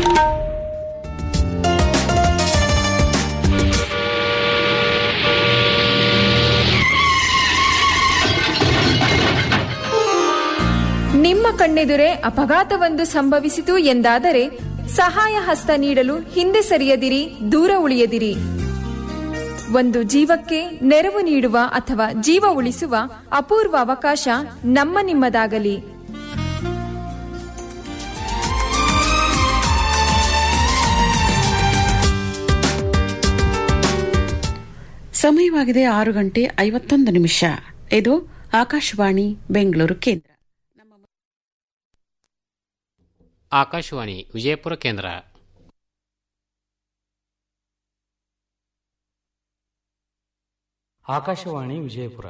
ನಿಮ್ಮ ಕಣ್ಣೆದುರೇ ಅಪಘಾತವೊಂದು ಸಂಭವಿಸಿತು ಎಂದಾದರೆ ಸಹಾಯ ಹಸ್ತ ನೀಡಲು ಹಿಂದೆ ಸರಿಯದಿರಿ ದೂರ ಉಳಿಯದಿರಿ ಒಂದು ಜೀವಕ್ಕೆ ನೆರವು ನೀಡುವ ಅಥವಾ ಜೀವ ಉಳಿಸುವ ಅಪೂರ್ವ ಅವಕಾಶ ನಮ್ಮ ನಿಮ್ಮದಾಗಲಿ ಸಮಯವಾಗಿದೆ ಆರು ಗಂಟೆ ಐವತ್ತೊಂದು ನಿಮಿಷ ಇದು ಆಕಾಶವಾಣಿ ಬೆಂಗಳೂರು ಕೇಂದ್ರ ಆಕಾಶವಾಣಿ ವಿಜಯಪುರ ಕೇಂದ್ರ ಆಕಾಶವಾಣಿ ವಿಜಯಪುರ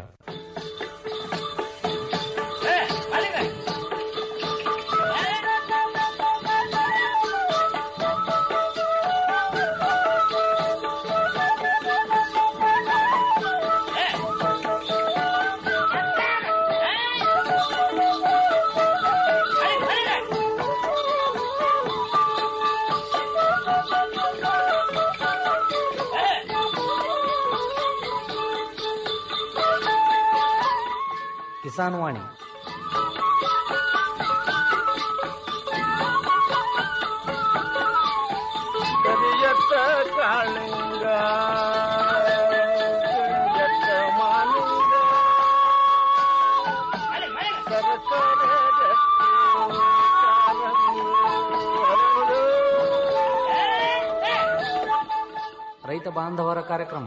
ಕಿಸಾನ್ ವಾಣಿ ಕರಿಯತ್ತ ಕಾಳಿಂಗ ಕರಿಯತ್ತ ಮಾಲಿಂಗ ಸರಸರ ರಕ್ತಿ ಕಾರಂಗಿ ಹರಡು. ರೈತ ಬಾಂಧವರ ಕಾರ್ಯಕ್ರಮ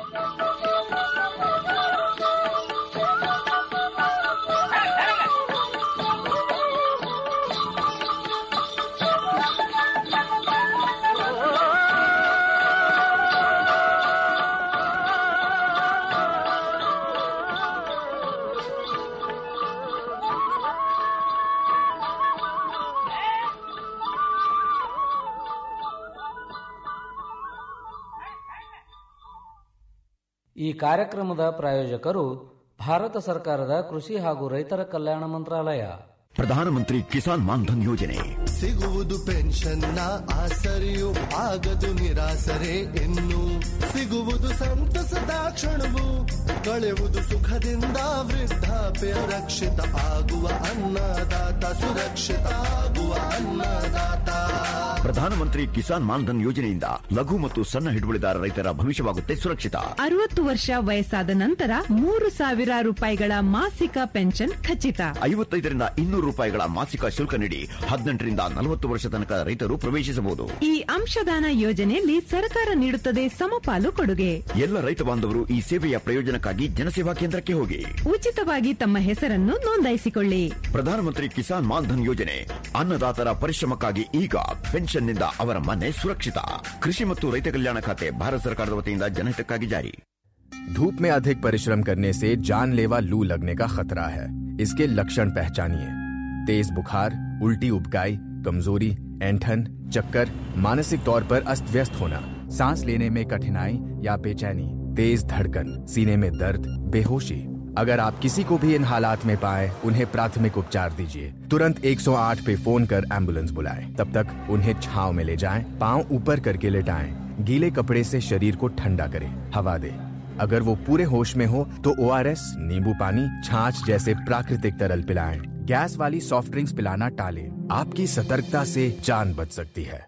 ಈ ಕಾರ್ಯಕ್ರಮದ ಪ್ರಾಯೋಜಕರು ಭಾರತ ಸರ್ಕಾರದ ಕೃಷಿ ಹಾಗೂ ರೈತರ ಕಲ್ಯಾಣ ಮಂತ್ರಾಲಯ ಪ್ರಧಾನಮಂತ್ರಿ ಕಿಸಾನ್ ಮಾನ್ಧನ್ ಯೋಜನೆ ಸಿಗುವುದು ಪೆನ್ಷನ್ನ ಆಸರೆಯು ಆಗದು ನಿರಾಸರೆ ಇನ್ನು ಸಿಗುವುದು ಸಂತಸದ ಕ್ಷಣವು ಕಳೆಯುವುದು ಸುಖದಿಂದ ವೃದ್ಧಾಪ್ಯ ರಕ್ಷಿತ ಆಗುವ ಅನ್ನದಾತ ಸುರಕ್ಷಿತ ಆಗುವ ಅನ್ನದಾತ ಪ್ರಧಾನಮಂತ್ರಿ ಕಿಸಾನ್ ಮಾನ್ಧನ್ ಯೋಜನೆಯಿಂದ ಲಘು ಮತ್ತು ಸಣ್ಣ ಹಿಡುವಳಿದಾರ ರೈತರ ಭವಿಷ್ಯವಾಗುತ್ತೆ ಸುರಕ್ಷಿತ ಅರವತ್ತು ವರ್ಷ ವಯಸ್ಸಾದ ನಂತರ ಮೂರು ಸಾವಿರ ರೂಪಾಯಿಗಳ ಮಾಸಿಕ ಪೆನ್ಷನ್ ಖಚಿತ ಐವತ್ತೈದರಿಂದ ಇನ್ನೂರು ರೂಪಾಯಿಗಳ ಮಾಸಿಕ ಶುಲ್ಕ ನೀಡಿ ಹದಿನೆಂಟರಿಂದ ನಲವತ್ತು ವರ್ಷ ತನಕ ರೈತರು ಪ್ರವೇಶಿಸಬಹುದು ಈ ಅಂಶದಾನ ಯೋಜನೆಯಲ್ಲಿ ಸರ್ಕಾರ ನೀಡುತ್ತದೆ ಸಮಪಾಲು ಕೊಡುಗೆ ಎಲ್ಲ ರೈತ ಬಾಂಧವರು ಈ ಸೇವೆಯ ಪ್ರಯೋಜನಕ್ಕಾಗಿ ಜನಸೇವಾ ಕೇಂದ್ರಕ್ಕೆ ಹೋಗಿ ಉಚಿತವಾಗಿ ತಮ್ಮ ಹೆಸರನ್ನು ನೋಂದಾಯಿಸಿಕೊಳ್ಳಿ ಪ್ರಧಾನಮಂತ್ರಿ ಕಿಸಾನ್ ಮಾನ್ಧನ್ ಯೋಜನೆ ಅನ್ನದಾತರ ಪರಿಶ್ರಮಕ್ಕಾಗಿ ಈಗ ಪೆನ್ಷನ್ನಿಂದ ಅವರ ಮನೆ ಸುರಕ್ಷಿತ ಕೃಷಿ ಮತ್ತು ರೈತ ಕಲ್ಯಾಣ ಖಾತೆ ಭಾರತ ಸರ್ಕಾರದ ವತಿಯಿಂದ ಜನಹಿತಕ್ಕಾಗಿ ಜಾರಿ धूप में अधिक परिश्रम करने से जानलेवा लू लगने का खतरा है इसके लक्षण पहचानिए तेज बुखार उल्टी उबकाई कमजोरी ऐंठन चक्कर मानसिक तौर पर अस्त व्यस्त होना सांस लेने में कठिनाई या बेचैनी तेज धड़कन सीने में दर्द बेहोशी अगर आप किसी को भी इन हालात में पाए उन्हें प्राथमिक उपचार दीजिए तुरंत 108 पे फोन कर एम्बुलेंस बुलाएं तब तक उन्हें छाव में ले जाएं पांव ऊपर करके लेटाएं गीले कपड़े से शरीर को ठंडा करें हवा दें अगर वो पूरे होश में हो तो ओ नींबू पानी छाछ जैसे प्राकृतिक तरल पिलाएं गैस वाली सॉफ्ट ड्रिंक्स पिलाना टालें आपकी सतर्कता से जान बच सकती है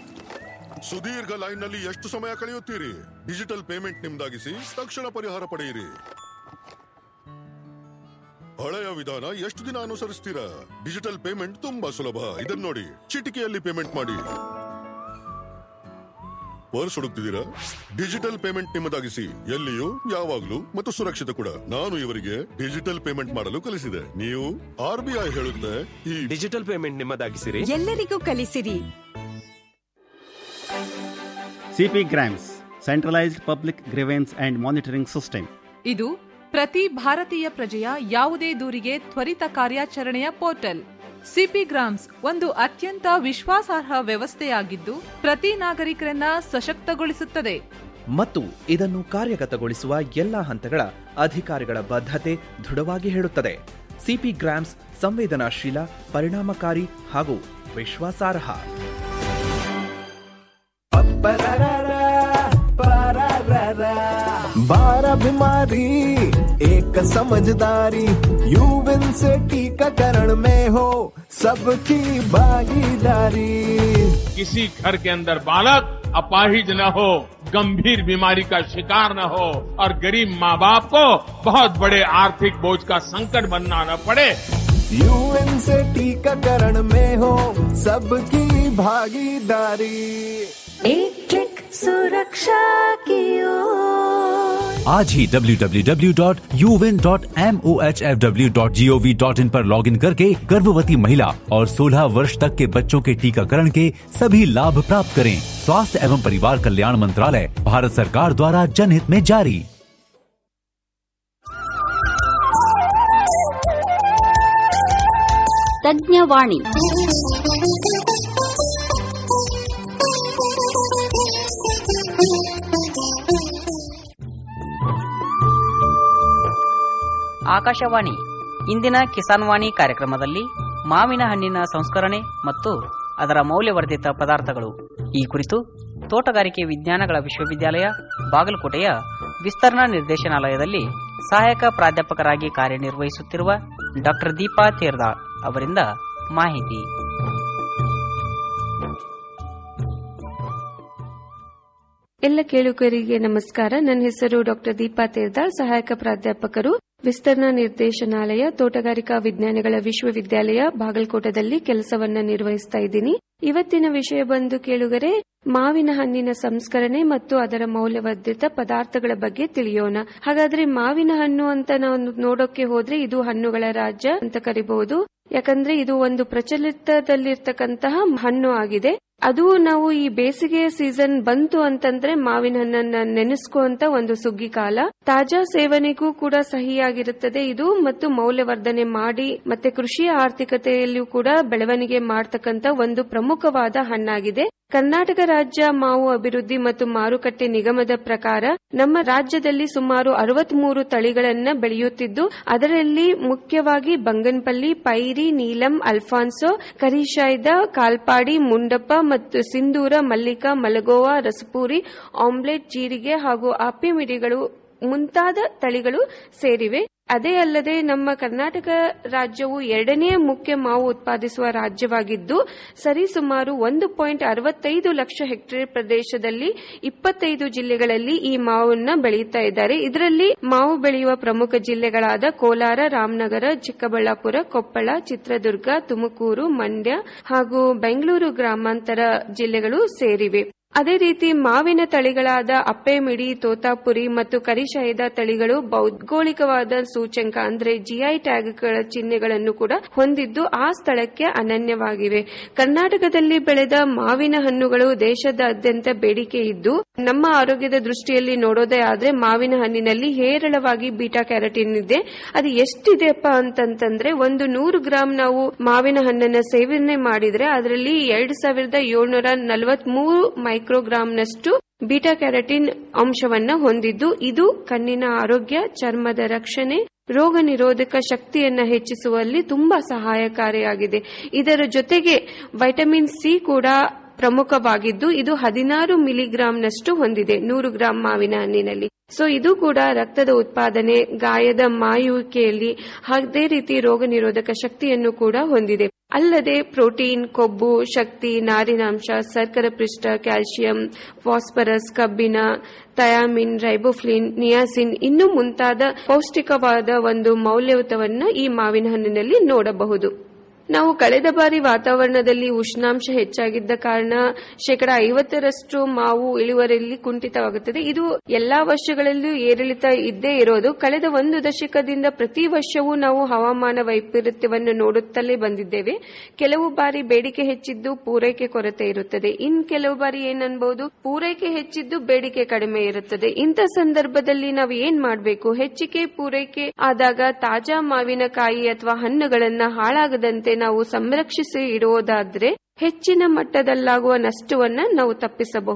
ಸುದೀರ್ಘ ಲೈನ್ನಲ್ಲಿ ಎಷ್ಟು ಸಮಯ ಕಳೆಯುತ್ತೀರಿ ಡಿಜಿಟಲ್ ಪೇಮೆಂಟ್ ನಿಮ್ದಾಗಿಸಿ ತಕ್ಷಣ ಪರಿಹಾರ ಪಡೆಯಿರಿ ಹಳೆಯ ವಿಧಾನ ಎಷ್ಟು ದಿನ ಅನುಸರಿಸ್ತೀರಾ ಡಿಜಿಟಲ್ ಪೇಮೆಂಟ್ ತುಂಬಾ ಸುಲಭ ಇದನ್ನ ನೋಡಿ ಚಿಟಿಕೆಯಲ್ಲಿ ಪೇಮೆಂಟ್ ಮಾಡಿ ಪರ್ಸ್ ಹುಡುಕ್ತಿದ್ದೀರಾ ಡಿಜಿಟಲ್ ಪೇಮೆಂಟ್ ನಿಮ್ಮದಾಗಿಸಿ ಎಲ್ಲಿಯೂ ಯಾವಾಗ್ಲೂ ಮತ್ತು ಸುರಕ್ಷಿತ ಕೂಡ ನಾನು ಇವರಿಗೆ ಡಿಜಿಟಲ್ ಪೇಮೆಂಟ್ ಮಾಡಲು ಕಲಿಸಿದೆ ನೀವು ಆರ್ ಬಿ ಐ ಹೇಳುತ್ತೆ ಈ ಡಿಜಿಟಲ್ ಪೇಮೆಂಟ್ ನಿಮ್ಮದಾಗಿಸಿರಿ ಎಲ್ಲರಿಗೂ ಕಲಿಸಿರಿ CP grams centralised public grievance and monitoring system ಇದು ಪ್ರತಿ ಭಾರತೀಯ ಪ್ರಜೆಯ ಯಾವುದೇ ದೂರಿಗೆ ತ್ವರಿತ ಕಾರ್ಯಾಚರಣೆಯ ಪೋರ್ಟಲ್ ಸಿಪಿ ಗ್ರಾಮ್ಸ್ ಒಂದು ಅತ್ಯಂತ ವಿಶ್ವಾಸಾರ್ಹ ವ್ಯವಸ್ಥೆಯಾಗಿದ್ದು ಪ್ರತಿ ನಾಗರಿಕರನ್ನ ಸಶಕ್ತಗೊಳಿಸುತ್ತದೆ ಮತ್ತು ಇದನ್ನು ಕಾರ್ಯಗತಗೊಳಿಸುವ ಎಲ್ಲಾ ಹಂತಗಳ ಅಧಿಕಾರಿಗಳ ಬದ್ಧತೆ ದೃಢವಾಗಿ ಹೇಳುತ್ತದೆ ಸಿಪಿ ಗ್ರಾಮ್ಸ್ ಸಂವೇದನಾಶೀಲ ಪರಿಣಾಮಕಾರಿ ಹಾಗೂ ವಿಶ್ವಾಸಾರ್ಹ बारह बीमारी एक समझदारी यूविन से टीकाकरण में हो सबकी भागीदारी किसी घर के अंदर बालक अपाहिज न हो गंभीर बीमारी का शिकार न हो और गरीब माँ बाप को बहुत बड़े आर्थिक बोझ का संकट बनना न पड़े यूएन से टीकाकरण में हो सबकी भागीदारी एक क्लिक सुरक्षा की ओर आज ही www.uvin.mohfw.gov.in पर लॉगिन करके गर्भवती महिला और 16 वर्ष तक के बच्चों के टीकाकरण के सभी लाभ प्राप्त करें स्वास्थ्य एवं परिवार कल्याण मंत्रालय भारत सरकार द्वारा जनहित में जारी ತಜ್ಞವಾಣಿ ಆಕಾಶವಾಣಿ ಇಂದಿನ ಕಿಸಾನ್ ವಾಣಿ ಕಾರ್ಯಕ್ರಮದಲ್ಲಿ ಮಾವಿನ ಹಣ್ಣಿನ ಸಂಸ್ಕರಣೆ ಮತ್ತು ಅದರ ಮೌಲ್ಯವರ್ಧಿತ ಪದಾರ್ಥಗಳು ಈ ಕುರಿತು ತೋಟಗಾರಿಕೆ ವಿಜ್ಞಾನಗಳ ವಿಶ್ವವಿದ್ಯಾಲಯ ಬಾಗಲಕೋಟೆಯ ವಿಸ್ತರಣಾ ನಿರ್ದೇಶನಾಲಯದಲ್ಲಿ ಸಹಾಯಕ ಪ್ರಾಧ್ಯಾಪಕರಾಗಿ ಕಾರ್ಯನಿರ್ವಹಿಸುತ್ತಿರುವ ಡಾಕ್ಟರ್ ದೀಪಾ ತೇರ್ದಾಳ್ ಅವರಿಂದ ಮಾಹಿತಿ ಎಲ್ಲ ಕೇಳುಗರಿಗೆ ನಮಸ್ಕಾರ ನನ್ನ ಹೆಸರು ಡಾಕ್ಟರ್ ದೀಪಾ ತೇರ್ದಾಳ್ ಸಹಾಯಕ ಪ್ರಾಧ್ಯಾಪಕರು ವಿಸ್ತರಣಾ ನಿರ್ದೇಶನಾಲಯ ತೋಟಗಾರಿಕಾ ವಿಜ್ಞಾನಗಳ ವಿಶ್ವವಿದ್ಯಾಲಯ ಬಾಗಲಕೋಟದಲ್ಲಿ ಕೆಲಸವನ್ನ ನಿರ್ವಹಿಸ್ತಾ ಇದ್ದೀನಿ ಇವತ್ತಿನ ವಿಷಯ ಬಂದು ಕೇಳುಗರೆ ಮಾವಿನ ಹಣ್ಣಿನ ಸಂಸ್ಕರಣೆ ಮತ್ತು ಅದರ ಮೌಲ್ಯವರ್ಧಿತ ಪದಾರ್ಥಗಳ ಬಗ್ಗೆ ತಿಳಿಯೋಣ ಹಾಗಾದ್ರೆ ಮಾವಿನ ಹಣ್ಣು ಅಂತ ನಾವು ನೋಡೋಕೆ ಹೋದ್ರೆ ಇದು ಹಣ್ಣುಗಳ ರಾಜ್ಯ ಅಂತ ಕರಿಬಹುದು ಯಾಕಂದ್ರೆ ಇದು ಒಂದು ಪ್ರಚಲಿತದಲ್ಲಿರ್ತಕ್ಕಂತಹ ಹಣ್ಣು ಆಗಿದೆ ಅದು ನಾವು ಈ ಬೇಸಿಗೆ ಸೀಸನ್ ಬಂತು ಅಂತಂದ್ರೆ ಮಾವಿನ ಹಣ್ಣನ್ನ ನೆನೆಸ್ಕುವಂತ ಒಂದು ಸುಗ್ಗಿ ಕಾಲ ತಾಜಾ ಸೇವನೆಗೂ ಕೂಡ ಸಹಿಯಾಗಿರುತ್ತದೆ ಇದು ಮತ್ತು ಮೌಲ್ಯವರ್ಧನೆ ಮಾಡಿ ಮತ್ತೆ ಕೃಷಿಯ ಆರ್ಥಿಕತೆಯಲ್ಲೂ ಕೂಡ ಬೆಳವಣಿಗೆ ಮಾಡತಕ್ಕಂತ ಒಂದು ಪ್ರಮುಖವಾದ ಹಣ್ಣಾಗಿದೆ ಕರ್ನಾಟಕ ರಾಜ್ಯ ಮಾವು ಅಭಿವೃದ್ಧಿ ಮತ್ತು ಮಾರುಕಟ್ಟೆ ನಿಗಮದ ಪ್ರಕಾರ ನಮ್ಮ ರಾಜ್ಯದಲ್ಲಿ ಸುಮಾರು ಅರವತ್ಮೂರು ತಳಿಗಳನ್ನ ಬೆಳೆಯುತ್ತಿದ್ದು ಅದರಲ್ಲಿ ಮುಖ್ಯವಾಗಿ ಬಂಗನ್ಪಲ್ಲಿ ಪೈರಿ ನೀಲಂ ಅಲ್ಫಾನ್ಸೋ ಕರಿಶಾಯ್ದ ಕಾಲ್ಪಾಡಿ ಮುಂಡಪ್ಪ ಮತ್ತು ಸಿಂಧೂರ ಮಲ್ಲಿಕಾ ಮಲಗೋವಾ ರಸಪೂರಿ ಆಮ್ಲೆಟ್ ಜೀರಿಗೆ ಹಾಗೂ ಆಪ್ಯಮಿಡಿಗಳು ಮುಂತಾದ ತಳಿಗಳು ಸೇರಿವೆ ಅದೇ ಅಲ್ಲದೆ ನಮ್ಮ ಕರ್ನಾಟಕ ರಾಜ್ಯವು ಎರಡನೇ ಮುಖ್ಯ ಮಾವು ಉತ್ಪಾದಿಸುವ ರಾಜ್ಯವಾಗಿದ್ದು ಸರಿಸುಮಾರು ಒಂದು ಪಾಯಿಂಟ್ ಅರವತ್ತೈದು ಲಕ್ಷ ಹೆಕ್ಟೇರ್ ಪ್ರದೇಶದಲ್ಲಿ ಇಪ್ಪತ್ತೈದು ಜಿಲ್ಲೆಗಳಲ್ಲಿ ಈ ಮಾವನ್ನ ಬೆಳೆಯುತ್ತಾ ಇದ್ದಾರೆ ಇದರಲ್ಲಿ ಮಾವು ಬೆಳೆಯುವ ಪ್ರಮುಖ ಜಿಲ್ಲೆಗಳಾದ ಕೋಲಾರ ರಾಮನಗರ ಚಿಕ್ಕಬಳ್ಳಾಪುರ ಕೊಪ್ಪಳ ಚಿತ್ರದುರ್ಗ ತುಮಕೂರು ಮಂಡ್ಯ ಹಾಗೂ ಬೆಂಗಳೂರು ಗ್ರಾಮಾಂತರ ಜಿಲ್ಲೆಗಳು ಸೇರಿವೆ ಅದೇ ರೀತಿ ಮಾವಿನ ತಳಿಗಳಾದ ಅಪ್ಪೆಮಿಡಿ ತೋತಾಪುರಿ ಮತ್ತು ಕರಿಶಾಯದ ತಳಿಗಳು ಭೌಗೋಳಿಕವಾದ ಸೂಚಂಕ ಅಂದ್ರೆ ಜಿಐ ಟ್ಯಾಗ್ಗಳ ಚಿಹ್ನೆಗಳನ್ನು ಕೂಡ ಹೊಂದಿದ್ದು ಆ ಸ್ಥಳಕ್ಕೆ ಅನನ್ಯವಾಗಿವೆ ಕರ್ನಾಟಕದಲ್ಲಿ ಬೆಳೆದ ಮಾವಿನ ಹಣ್ಣುಗಳು ದೇಶದಾದ್ಯಂತ ಬೇಡಿಕೆ ಇದ್ದು ನಮ್ಮ ಆರೋಗ್ಯದ ದೃಷ್ಟಿಯಲ್ಲಿ ನೋಡೋದೇ ಆದ್ರೆ ಮಾವಿನ ಹಣ್ಣಿನಲ್ಲಿ ಹೇರಳವಾಗಿ ಬೀಟಾ ಕ್ಯಾರಟಿನ್ ಇದೆ ಅದು ಎಷ್ಟಿದೆಯಪ್ಪ ಅಂತಂತಂದ್ರೆ ಒಂದು ನೂರು ಗ್ರಾಂ ನಾವು ಮಾವಿನ ಹಣ್ಣನ್ನ ಸೇವನೆ ಮಾಡಿದ್ರೆ ಅದರಲ್ಲಿ ಎರಡ್ ಸಾವಿರದ ಏಳ್ನೂರ ನಲವತ್ಮೂರು ಮೈಕ್ರೋಗ್ರಾಂನಷ್ಟು ಬೀಟಾ ಕ್ಯಾರಟಿನ್ ಅಂಶವನ್ನ ಹೊಂದಿದ್ದು ಇದು ಕಣ್ಣಿನ ಆರೋಗ್ಯ ಚರ್ಮದ ರಕ್ಷಣೆ ರೋಗ ನಿರೋಧಕ ಶಕ್ತಿಯನ್ನ ಹೆಚ್ಚಿಸುವಲ್ಲಿ ತುಂಬಾ ಸಹಾಯಕಾರಿಯಾಗಿದೆ ಇದರ ಜೊತೆಗೆ ವೈಟಮಿನ್ ಸಿ ಕೂಡ ಪ್ರಮುಖವಾಗಿದ್ದು ಇದು ಹದಿನಾರು ಮಿಲಿಗ್ರಾಂನಷ್ಟು ಹೊಂದಿದೆ ನೂರು ಗ್ರಾಂ ಮಾವಿನ ಹಣ್ಣಿನಲ್ಲಿ ಸೊ ಇದು ಕೂಡ ರಕ್ತದ ಉತ್ಪಾದನೆ ಗಾಯದ ಮಾಯುವಿಕೆಯಲ್ಲಿ ಅದೇ ರೀತಿ ರೋಗ ನಿರೋಧಕ ಶಕ್ತಿಯನ್ನು ಕೂಡ ಹೊಂದಿದೆ ಅಲ್ಲದೆ ಪ್ರೋಟೀನ್ ಕೊಬ್ಬು ಶಕ್ತಿ ನಾರಿನಾಂಶ ಸರ್ಕರ ಪೃಷ್ಠ ಕ್ಯಾಲ್ಸಿಯಂ ಫಾಸ್ಫರಸ್ ಕಬ್ಬಿಣ ಥಯಾಮಿನ್ ರೈಬೋಫ್ಲಿನ್ ನಿಯಾಸಿನ್ ಇನ್ನು ಮುಂತಾದ ಪೌಷ್ಟಿಕವಾದ ಒಂದು ಮೌಲ್ಯಯುತವನ್ನ ಈ ಮಾವಿನ ಹಣ್ಣಿನಲ್ಲಿ ನೋಡಬಹುದು ನಾವು ಕಳೆದ ಬಾರಿ ವಾತಾವರಣದಲ್ಲಿ ಉಷ್ಣಾಂಶ ಹೆಚ್ಚಾಗಿದ್ದ ಕಾರಣ ಶೇಕಡ ಐವತ್ತರಷ್ಟು ಮಾವು ಇಳುವರಿಯಲ್ಲಿ ಕುಂಠಿತವಾಗುತ್ತದೆ ಇದು ಎಲ್ಲಾ ವರ್ಷಗಳಲ್ಲೂ ಏರಿಳಿತ ಇದ್ದೇ ಇರೋದು ಕಳೆದ ಒಂದು ದಶಕದಿಂದ ಪ್ರತಿ ವರ್ಷವೂ ನಾವು ಹವಾಮಾನ ವೈಪರೀತ್ಯವನ್ನು ನೋಡುತ್ತಲೇ ಬಂದಿದ್ದೇವೆ ಕೆಲವು ಬಾರಿ ಬೇಡಿಕೆ ಹೆಚ್ಚಿದ್ದು ಪೂರೈಕೆ ಕೊರತೆ ಇರುತ್ತದೆ ಇನ್ ಕೆಲವು ಬಾರಿ ಏನನ್ಬಹುದು ಪೂರೈಕೆ ಹೆಚ್ಚಿದ್ದು ಬೇಡಿಕೆ ಕಡಿಮೆ ಇರುತ್ತದೆ ಇಂಥ ಸಂದರ್ಭದಲ್ಲಿ ನಾವು ಏನ್ ಮಾಡಬೇಕು ಹೆಚ್ಚಿಗೆ ಪೂರೈಕೆ ಆದಾಗ ತಾಜಾ ಮಾವಿನಕಾಯಿ ಅಥವಾ ಹಣ್ಣುಗಳನ್ನ ಹಾಳಾಗದಂತೆ ನಾವು ಸಂರಕ್ಷಿಸಿ ಇಡುವುದಾದ್ರೆ ಹೆಚ್ಚಿನ ಮಟ್ಟದಲ್ಲಾಗುವ ನಷ್ಟವನ್ನ ನಾವು ತಪ್ಪಿಸಬಹುದು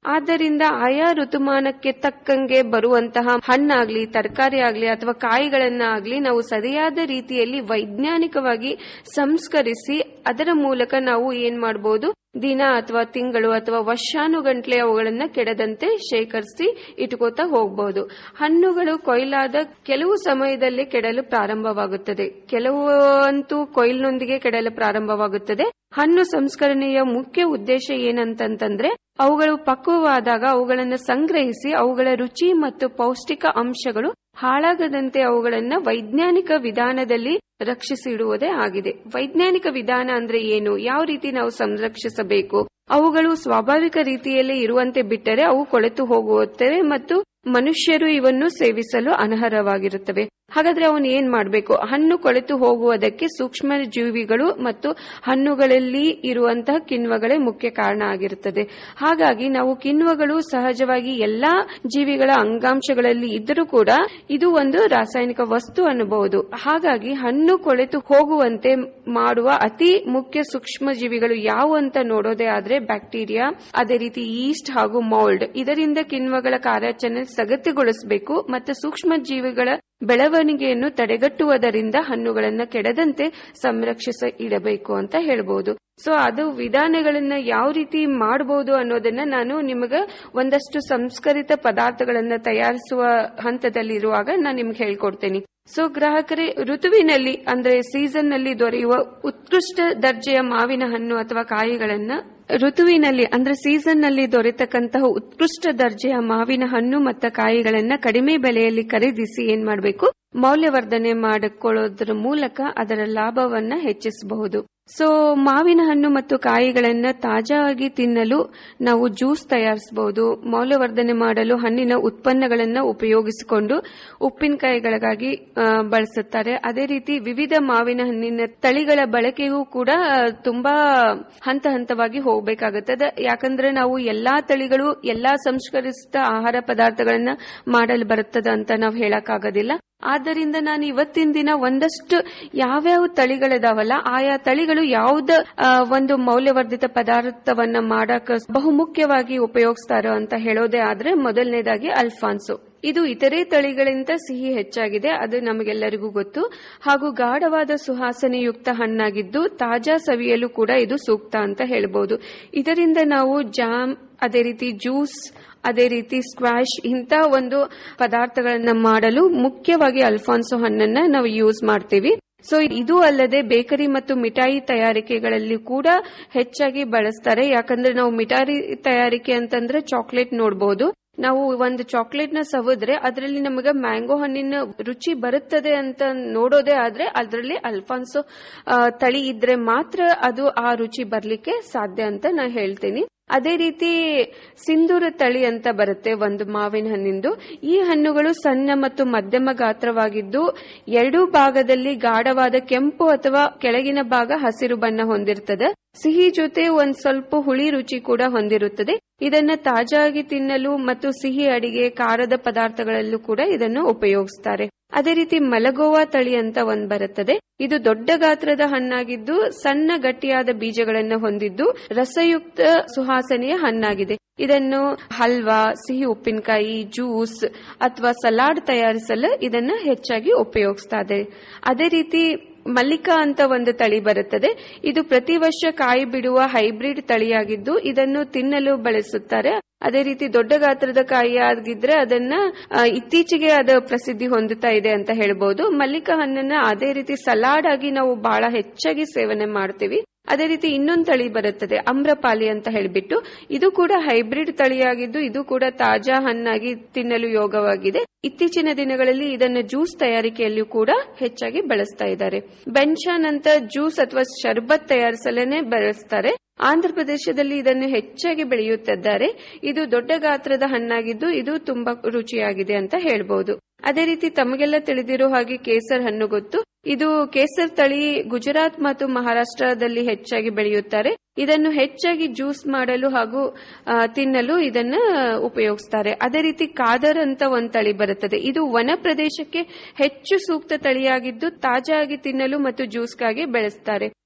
ಆದ್ದರಿಂದ ಆಯಾ ಋತುಮಾನಕ್ಕೆ ತಕ್ಕಂಗೆ ಬರುವಂತಹ ಹಣ್ಣಾಗ್ಲಿ ತರಕಾರಿ ಆಗ್ಲಿ ಅಥವಾ ಕಾಯಿಗಳನ್ನ ಆಗ್ಲಿ ನಾವು ಸರಿಯಾದ ರೀತಿಯಲ್ಲಿ ವೈಜ್ಞಾನಿಕವಾಗಿ ಸಂಸ್ಕರಿಸಿ ಅದರ ಮೂಲಕ ನಾವು ಏನ್ ಮಾಡಬಹುದು ದಿನ ಅಥವಾ ತಿಂಗಳು ಅಥವಾ ವರ್ಷಾನುಗಂಟ್ಲೆ ಅವುಗಳನ್ನ ಕೆಡದಂತೆ ಶೇಖರಿಸಿ ಇಟ್ಕೋತಾ ಹೋಗಬಹುದು ಹಣ್ಣುಗಳು ಕೊಯ್ಲಾದ ಕೆಲವು ಸಮಯದಲ್ಲಿ ಕೆಡಲು ಪ್ರಾರಂಭವಾಗುತ್ತದೆ ಕೆಲವು ಅಂತೂ ಕೊಯ್ಲಿನೊಂದಿಗೆ ಕೆಡಲು ಪ್ರಾರಂಭವಾಗುತ್ತದೆ ಹಣ್ಣು ಸಂಸ್ಕರಣೆಯ ಮುಖ್ಯ ಉದ್ದೇಶ ಏನಂತಂತಂದ್ರೆ ಅವುಗಳು ಪಕ್ವವಾದಾಗ ಅವುಗಳನ್ನು ಸಂಗ್ರಹಿಸಿ ಅವುಗಳ ರುಚಿ ಮತ್ತು ಪೌಷ್ಟಿಕ ಅಂಶಗಳು ಹಾಳಾಗದಂತೆ ಅವುಗಳನ್ನ ವೈಜ್ಞಾನಿಕ ವಿಧಾನದಲ್ಲಿ ರಕ್ಷಿಸಿಡುವುದೇ ಆಗಿದೆ ವೈಜ್ಞಾನಿಕ ವಿಧಾನ ಅಂದ್ರೆ ಏನು ಯಾವ ರೀತಿ ನಾವು ಸಂರಕ್ಷಿಸಬೇಕು ಅವುಗಳು ಸ್ವಾಭಾವಿಕ ರೀತಿಯಲ್ಲಿ ಇರುವಂತೆ ಬಿಟ್ಟರೆ ಅವು ಕೊಳೆತು ಹೋಗುತ್ತವೆ ಮತ್ತು ಮನುಷ್ಯರು ಇವನ್ನು ಸೇವಿಸಲು ಅನರ್ಹವಾಗಿರುತ್ತವೆ ಹಾಗಾದ್ರೆ ಅವನು ಏನ್ ಮಾಡಬೇಕು ಹಣ್ಣು ಕೊಳೆತು ಹೋಗುವುದಕ್ಕೆ ಸೂಕ್ಷ್ಮ ಜೀವಿಗಳು ಮತ್ತು ಹಣ್ಣುಗಳಲ್ಲಿ ಇರುವಂತಹ ಕಿಣ್ವಗಳೇ ಮುಖ್ಯ ಕಾರಣ ಆಗಿರುತ್ತದೆ ಹಾಗಾಗಿ ನಾವು ಕಿಣ್ವಗಳು ಸಹಜವಾಗಿ ಎಲ್ಲಾ ಜೀವಿಗಳ ಅಂಗಾಂಶಗಳಲ್ಲಿ ಇದ್ದರೂ ಕೂಡ ಇದು ಒಂದು ರಾಸಾಯನಿಕ ವಸ್ತು ಅನ್ನಬಹುದು ಹಾಗಾಗಿ ಹಣ್ಣು ಕೊಳೆತು ಹೋಗುವಂತೆ ಮಾಡುವ ಅತಿ ಮುಖ್ಯ ಸೂಕ್ಷ್ಮ ಜೀವಿಗಳು ಯಾವುವು ಅಂತ ನೋಡೋದೇ ಆದ್ರೆ ಬ್ಯಾಕ್ಟೀರಿಯಾ ಅದೇ ರೀತಿ ಈಸ್ಟ್ ಹಾಗೂ ಮೌಲ್ಡ್ ಇದರಿಂದ ಕಿಣ್ವಗಳ ಕಾರ್ಯಾಚರಣೆ ಸಗತಿಗೊಳಿಸಬೇಕು ಮತ್ತು ಸೂಕ್ಷ್ಮ ಜೀವಿಗಳ ಬೆಳವಣಿಗೆಯನ್ನು ತಡೆಗಟ್ಟುವುದರಿಂದ ಹಣ್ಣುಗಳನ್ನು ಕೆಡದಂತೆ ಸಂರಕ್ಷಿಸ ಇಡಬೇಕು ಅಂತ ಹೇಳ್ಬೋದು ಸೊ ಅದು ವಿಧಾನಗಳನ್ನ ಯಾವ ರೀತಿ ಮಾಡಬಹುದು ಅನ್ನೋದನ್ನ ನಾನು ನಿಮಗ ಒಂದಷ್ಟು ಸಂಸ್ಕರಿತ ಪದಾರ್ಥಗಳನ್ನ ತಯಾರಿಸುವ ಹಂತದಲ್ಲಿರುವಾಗ ನಾನು ನಿಮ್ಗೆ ಹೇಳ್ಕೊಡ್ತೇನೆ ಸೊ ಗ್ರಾಹಕರೇ ಋತುವಿನಲ್ಲಿ ಅಂದ್ರೆ ಸೀಸನ್ ನಲ್ಲಿ ದೊರೆಯುವ ಉತ್ಕೃಷ್ಟ ದರ್ಜೆಯ ಮಾವಿನ ಹಣ್ಣು ಅಥವಾ ಕಾಯಿಗಳನ್ನ ಋತುವಿನಲ್ಲಿ ಅಂದ್ರೆ ಸೀಸನ್ ನಲ್ಲಿ ದೊರೆತಕ್ಕಂತಹ ಉತ್ಕೃಷ್ಟ ದರ್ಜೆಯ ಮಾವಿನ ಹಣ್ಣು ಮತ್ತು ಕಾಯಿಗಳನ್ನ ಕಡಿಮೆ ಬೆಲೆಯಲ್ಲಿ ಖರೀದಿಸಿ ಏನ್ ಮಾಡಬೇಕು ಮೌಲ್ಯವರ್ಧನೆ ಮಾಡಿಕೊಳ್ಳೋದ್ರ ಮೂಲಕ ಅದರ ಲಾಭವನ್ನ ಹೆಚ್ಚಿಸಬಹುದು ಸೊ ಮಾವಿನ ಹಣ್ಣು ಮತ್ತು ಕಾಯಿಗಳನ್ನ ತಾಜಾಗಿ ತಿನ್ನಲು ನಾವು ಜ್ಯೂಸ್ ತಯಾರಿಸಬಹುದು ಮೌಲ್ಯವರ್ಧನೆ ಮಾಡಲು ಹಣ್ಣಿನ ಉತ್ಪನ್ನಗಳನ್ನ ಉಪಯೋಗಿಸಿಕೊಂಡು ಉಪ್ಪಿನಕಾಯಿಗಳಿಗಾಗಿ ಆ, ಬಳಸುತ್ತಾರೆ ಅದೇ ರೀತಿ ವಿವಿಧ ಮಾವಿನ ಹಣ್ಣಿನ ತಳಿಗಳ ಬಳಕೆಯೂ ಕೂಡ ಆ, ತುಂಬಾ ಹಂತ ಹಂತವಾಗಿ ಹೋಗಬೇಕಾಗುತ್ತದೆ ಯಾಕಂದ್ರೆ ನಾವು ಎಲ್ಲಾ ತಳಿಗಳು ಎಲ್ಲಾ ಸಂಸ್ಕರಿಸಿದ ಆಹಾರ ಪದಾರ್ಥಗಳನ್ನ ಮಾಡಲು ಬರುತ್ತದೆ ಅಂತ ನಾವು ಹೇಳಕ್ಕಾಗೋದಿಲ್ಲ ಆದ್ದರಿಂದ ನಾನು ಇವತ್ತಿನ ದಿನ ಒಂದಷ್ಟು ಯಾವ್ಯಾವ ತಳಿಗಳಿದಾವಲ್ಲ ಆಯಾ ತಳಿಗಳು ಯಾವ್ದ ಆ, ಒಂದು ಮೌಲ್ಯವರ್ಧಿತ ಪದಾರ್ಥವನ್ನ ಮಾಡಕ ಬಹುಮುಖ್ಯವಾಗಿ ಉಪಯೋಗಿಸ್ತಾರೋ ಅಂತ ಹೇಳೋದೇ ಆದ್ರೆ ಮೊದಲನೇದಾಗಿ ಅಲ್ಫಾನ್ಸೋ ಇದು ಇತರೆ ತಳಿಗಳಿಂದ ಸಿಹಿ ಹೆಚ್ಚಾಗಿದೆ ಅದು ನಮಗೆಲ್ಲರಿಗೂ ಗೊತ್ತು ಹಾಗೂ ಗಾಢವಾದ ಸುವಾಸನೆಯುಕ್ತ ಹಣ್ಣಾಗಿದ್ದು ತಾಜಾ ಸವಿಯಲು ಕೂಡ ಇದು ಸೂಕ್ತ ಅಂತ ಹೇಳ್ಬೋದು ಇದರಿಂದ ನಾವು ಜಾಮ್ ಅದೇ ರೀತಿ ಜ್ಯೂಸ್ ಅದೇ ರೀತಿ ಸ್ಕ್ವಾಶ್ ಇಂಥ ಒಂದು ಪದಾರ್ಥಗಳನ್ನ ಮಾಡಲು ಮುಖ್ಯವಾಗಿ ಅಲ್ಫಾನ್ಸೋ ಹಣ್ಣನ್ನ ನಾವು ಯೂಸ್ ಮಾಡ್ತೀವಿ ಸೊ ಇದು ಅಲ್ಲದೆ ಬೇಕರಿ ಮತ್ತು ಮಿಠಾಯಿ ತಯಾರಿಕೆಗಳಲ್ಲಿ ಕೂಡ ಹೆಚ್ಚಾಗಿ ಬಳಸ್ತಾರೆ ಯಾಕಂದ್ರೆ ನಾವು ಮಿಠಾಯಿ ತಯಾರಿಕೆ ಅಂತಂದ್ರೆ ಚಾಕ್ಲೇಟ್ ನೋಡಬಹುದು ನಾವು ಒಂದು ಚಾಕ್ಲೇಟ್ ನ ಸವಿದ್ರೆ ಅದರಲ್ಲಿ ನಮಗೆ ಮ್ಯಾಂಗೋ ಹಣ್ಣಿನ ರುಚಿ ಬರುತ್ತದೆ ಅಂತ ನೋಡೋದೇ ಆದ್ರೆ ಅದರಲ್ಲಿ ಅಲ್ಫಾನ್ಸೋ ಆ, ತಳಿ ಇದ್ರೆ ಮಾತ್ರ ಅದು ಆ ರುಚಿ ಬರ್ಲಿಕ್ಕೆ ಸಾಧ್ಯ ಅಂತ ನಾ ಹೇಳ್ತೀನಿ ಅದೇ ರೀತಿ ಸಿಂಧೂರ ತಳಿ ಅಂತ ಬರುತ್ತೆ ಒಂದು ಮಾವಿನ ಹಣ್ಣಿಂದು ಈ ಹಣ್ಣುಗಳು ಸಣ್ಣ ಮತ್ತು ಮಧ್ಯಮ ಗಾತ್ರವಾಗಿದ್ದು ಎರಡೂ ಭಾಗದಲ್ಲಿ ಗಾಢವಾದ ಕೆಂಪು ಅಥವಾ ಕೆಳಗಿನ ಭಾಗ ಹಸಿರು ಬಣ್ಣ ಹೊಂದಿರುತ್ತದೆ ಸಿಹಿ ಜೊತೆ ಒಂದ್ ಸ್ವಲ್ಪ ಹುಳಿ ರುಚಿ ಕೂಡ ಹೊಂದಿರುತ್ತದೆ ಇದನ್ನ ತಾಜಾಗಿ ತಿನ್ನಲು ಮತ್ತು ಸಿಹಿ ಅಡಿಗೆ ಖಾರದ ಪದಾರ್ಥಗಳಲ್ಲೂ ಕೂಡ ಇದನ್ನು ಉಪಯೋಗಿಸ್ತಾರೆ ಅದೇ ರೀತಿ ಮಲಗೋವಾ ತಳಿ ಅಂತ ಒಂದ್ ಬರುತ್ತದೆ ಇದು ದೊಡ್ಡ ಗಾತ್ರದ ಹಣ್ಣಾಗಿದ್ದು ಸಣ್ಣ ಗಟ್ಟಿಯಾದ ಬೀಜಗಳನ್ನು ಹೊಂದಿದ್ದು ರಸಯುಕ್ತ ಸುವಾಸನೆಯ ಹಣ್ಣಾಗಿದೆ ಇದನ್ನು ಹಲ್ವಾ ಸಿಹಿ ಉಪ್ಪಿನಕಾಯಿ ಜ್ಯೂಸ್ ಅಥವಾ ಸಲಾಡ್ ತಯಾರಿಸಲು ಇದನ್ನ ಹೆಚ್ಚಾಗಿ ಉಪಯೋಗಿಸ್ತಾರೆ ಅದೇ ರೀತಿ ಮಲ್ಲಿಕಾ ಅಂತ ಒಂದು ತಳಿ ಬರುತ್ತದೆ ಇದು ಪ್ರತಿ ವರ್ಷ ಕಾಯಿ ಬಿಡುವ ಹೈಬ್ರಿಡ್ ತಳಿಯಾಗಿದ್ದು ಇದನ್ನು ತಿನ್ನಲು ಬಳಸುತ್ತಾರೆ ಅದೇ ರೀತಿ ದೊಡ್ಡ ಗಾತ್ರದ ಕಾಯಿ ಆಗಿದ್ರೆ ಅದನ್ನ ಆ, ಇತ್ತೀಚೆಗೆ ಅದು ಪ್ರಸಿದ್ಧಿ ಹೊಂದುತ್ತಾ ಇದೆ ಅಂತ ಹೇಳ್ಬಹುದು ಮಲ್ಲಿಕಾ ಹಣ್ಣನ್ನ ಅದೇ ರೀತಿ ಸಲಾಡ್ ಆಗಿ ನಾವು ಬಹಳ ಹೆಚ್ಚಾಗಿ ಸೇವನೆ ಮಾಡ್ತೀವಿ ಅದೇ ರೀತಿ ಇನ್ನೊಂದು ತಳಿ ಬರುತ್ತದೆ ಅಮ್ರಪಾಲಿ ಅಂತ ಹೇಳಿಬಿಟ್ಟು ಇದು ಕೂಡ ಹೈಬ್ರಿಡ್ ತಳಿಯಾಗಿದ್ದು ಇದು ಕೂಡ ತಾಜಾ ಹಣ್ಣಾಗಿ ತಿನ್ನಲು ಯೋಗವಾಗಿದೆ ಇತ್ತೀಚಿನ ದಿನಗಳಲ್ಲಿ ಇದನ್ನು ಜ್ಯೂಸ್ ತಯಾರಿಕೆಯಲ್ಲೂ ಕೂಡ ಹೆಚ್ಚಾಗಿ ಬಳಸ್ತಾ ಇದ್ದಾರೆ ಬೆನ್ಶಾನ್ ಅಂತ ಜ್ಯೂಸ್ ಅಥವಾ ಶರ್ಬತ್ ತಯಾರಿಸಲೇ ಬಳಸ್ತಾರೆ ಆಂಧ್ರ ಪ್ರದೇಶದಲ್ಲಿ ಇದನ್ನು ಹೆಚ್ಚಾಗಿ ಬೆಳೆಯುತ್ತಿದ್ದಾರೆ ಇದು ದೊಡ್ಡ ಗಾತ್ರದ ಹಣ್ಣಾಗಿದ್ದು ಇದು ತುಂಬಾ ರುಚಿಯಾಗಿದೆ ಅಂತ ಹೇಳ್ಬಹುದು ಅದೇ ರೀತಿ ತಮಗೆಲ್ಲ ತಿಳಿದಿರೋ ಹಾಗೆ ಕೇಸರ್ ಹಣ್ಣು ಗೊತ್ತು ಇದು ಕೇಸರ್ ತಳಿ ಗುಜರಾತ್ ಮತ್ತು ಮಹಾರಾಷ್ಟ್ರದಲ್ಲಿ ಹೆಚ್ಚಾಗಿ ಬೆಳೆಯುತ್ತಾರೆ ಇದನ್ನು ಹೆಚ್ಚಾಗಿ ಜ್ಯೂಸ್ ಮಾಡಲು ಹಾಗೂ ಆ, ತಿನ್ನಲು ಇದನ್ನ ಉಪಯೋಗಿಸ್ತಾರೆ ಅದೇ ರೀತಿ ಕಾದರ್ ಅಂತ ಒಂದು ತಳಿ ಬರುತ್ತದೆ ಇದು ವನ ಪ್ರದೇಶಕ್ಕೆ ಹೆಚ್ಚು ಸೂಕ್ತ ತಳಿಯಾಗಿದ್ದು ತಾಜಾಗಿ ತಿನ್ನಲು ಮತ್ತು ಜ್ಯೂಸ್ಗಾಗಿ ಬೆಳೆಸ್ತಾರೆ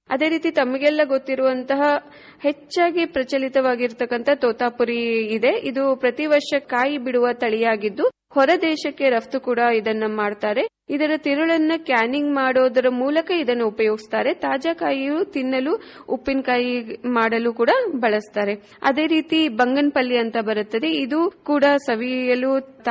ಅದೇ ರೀತಿ ತಮಗೆಲ್ಲ ಗೊತ್ತಿರುವಂತಹ ಹೆಚ್ಚಾಗಿ ಪ್ರಚಲಿತವಾಗಿರ್ತಕ್ಕಂಥ ತೋತಾಪುರಿ ಇದೆ ಇದು ಪ್ರತಿ ವರ್ಷ ಕಾಯಿ ಬಿಡುವ ತಳಿಯಾಗಿದ್ದು ಹೊರ ದೇಶಕ್ಕೆ ರಫ್ತು ಕೂಡ ಇದನ್ನ ಮಾಡ್ತಾರೆ ಇದರ ತಿರುಳನ್ನ ಕ್ಯಾನಿಂಗ್ ಮಾಡೋದರ ಮೂಲಕ ಇದನ್ನು ಉಪಯೋಗಿಸ್ತಾರೆ ತಾಜಾ ಕಾಯಿಯು ತಿನ್ನಲು ಉಪ್ಪಿನಕಾಯಿ ಮಾಡಲು ಕೂಡ ಬಳಸ್ತಾರೆ ಅದೇ ರೀತಿ ಬಂಗನ್ಪಲ್ಲಿ ಅಂತ ಬರುತ್ತದೆ ಇದು ಕೂಡ ಸವಿಯಲು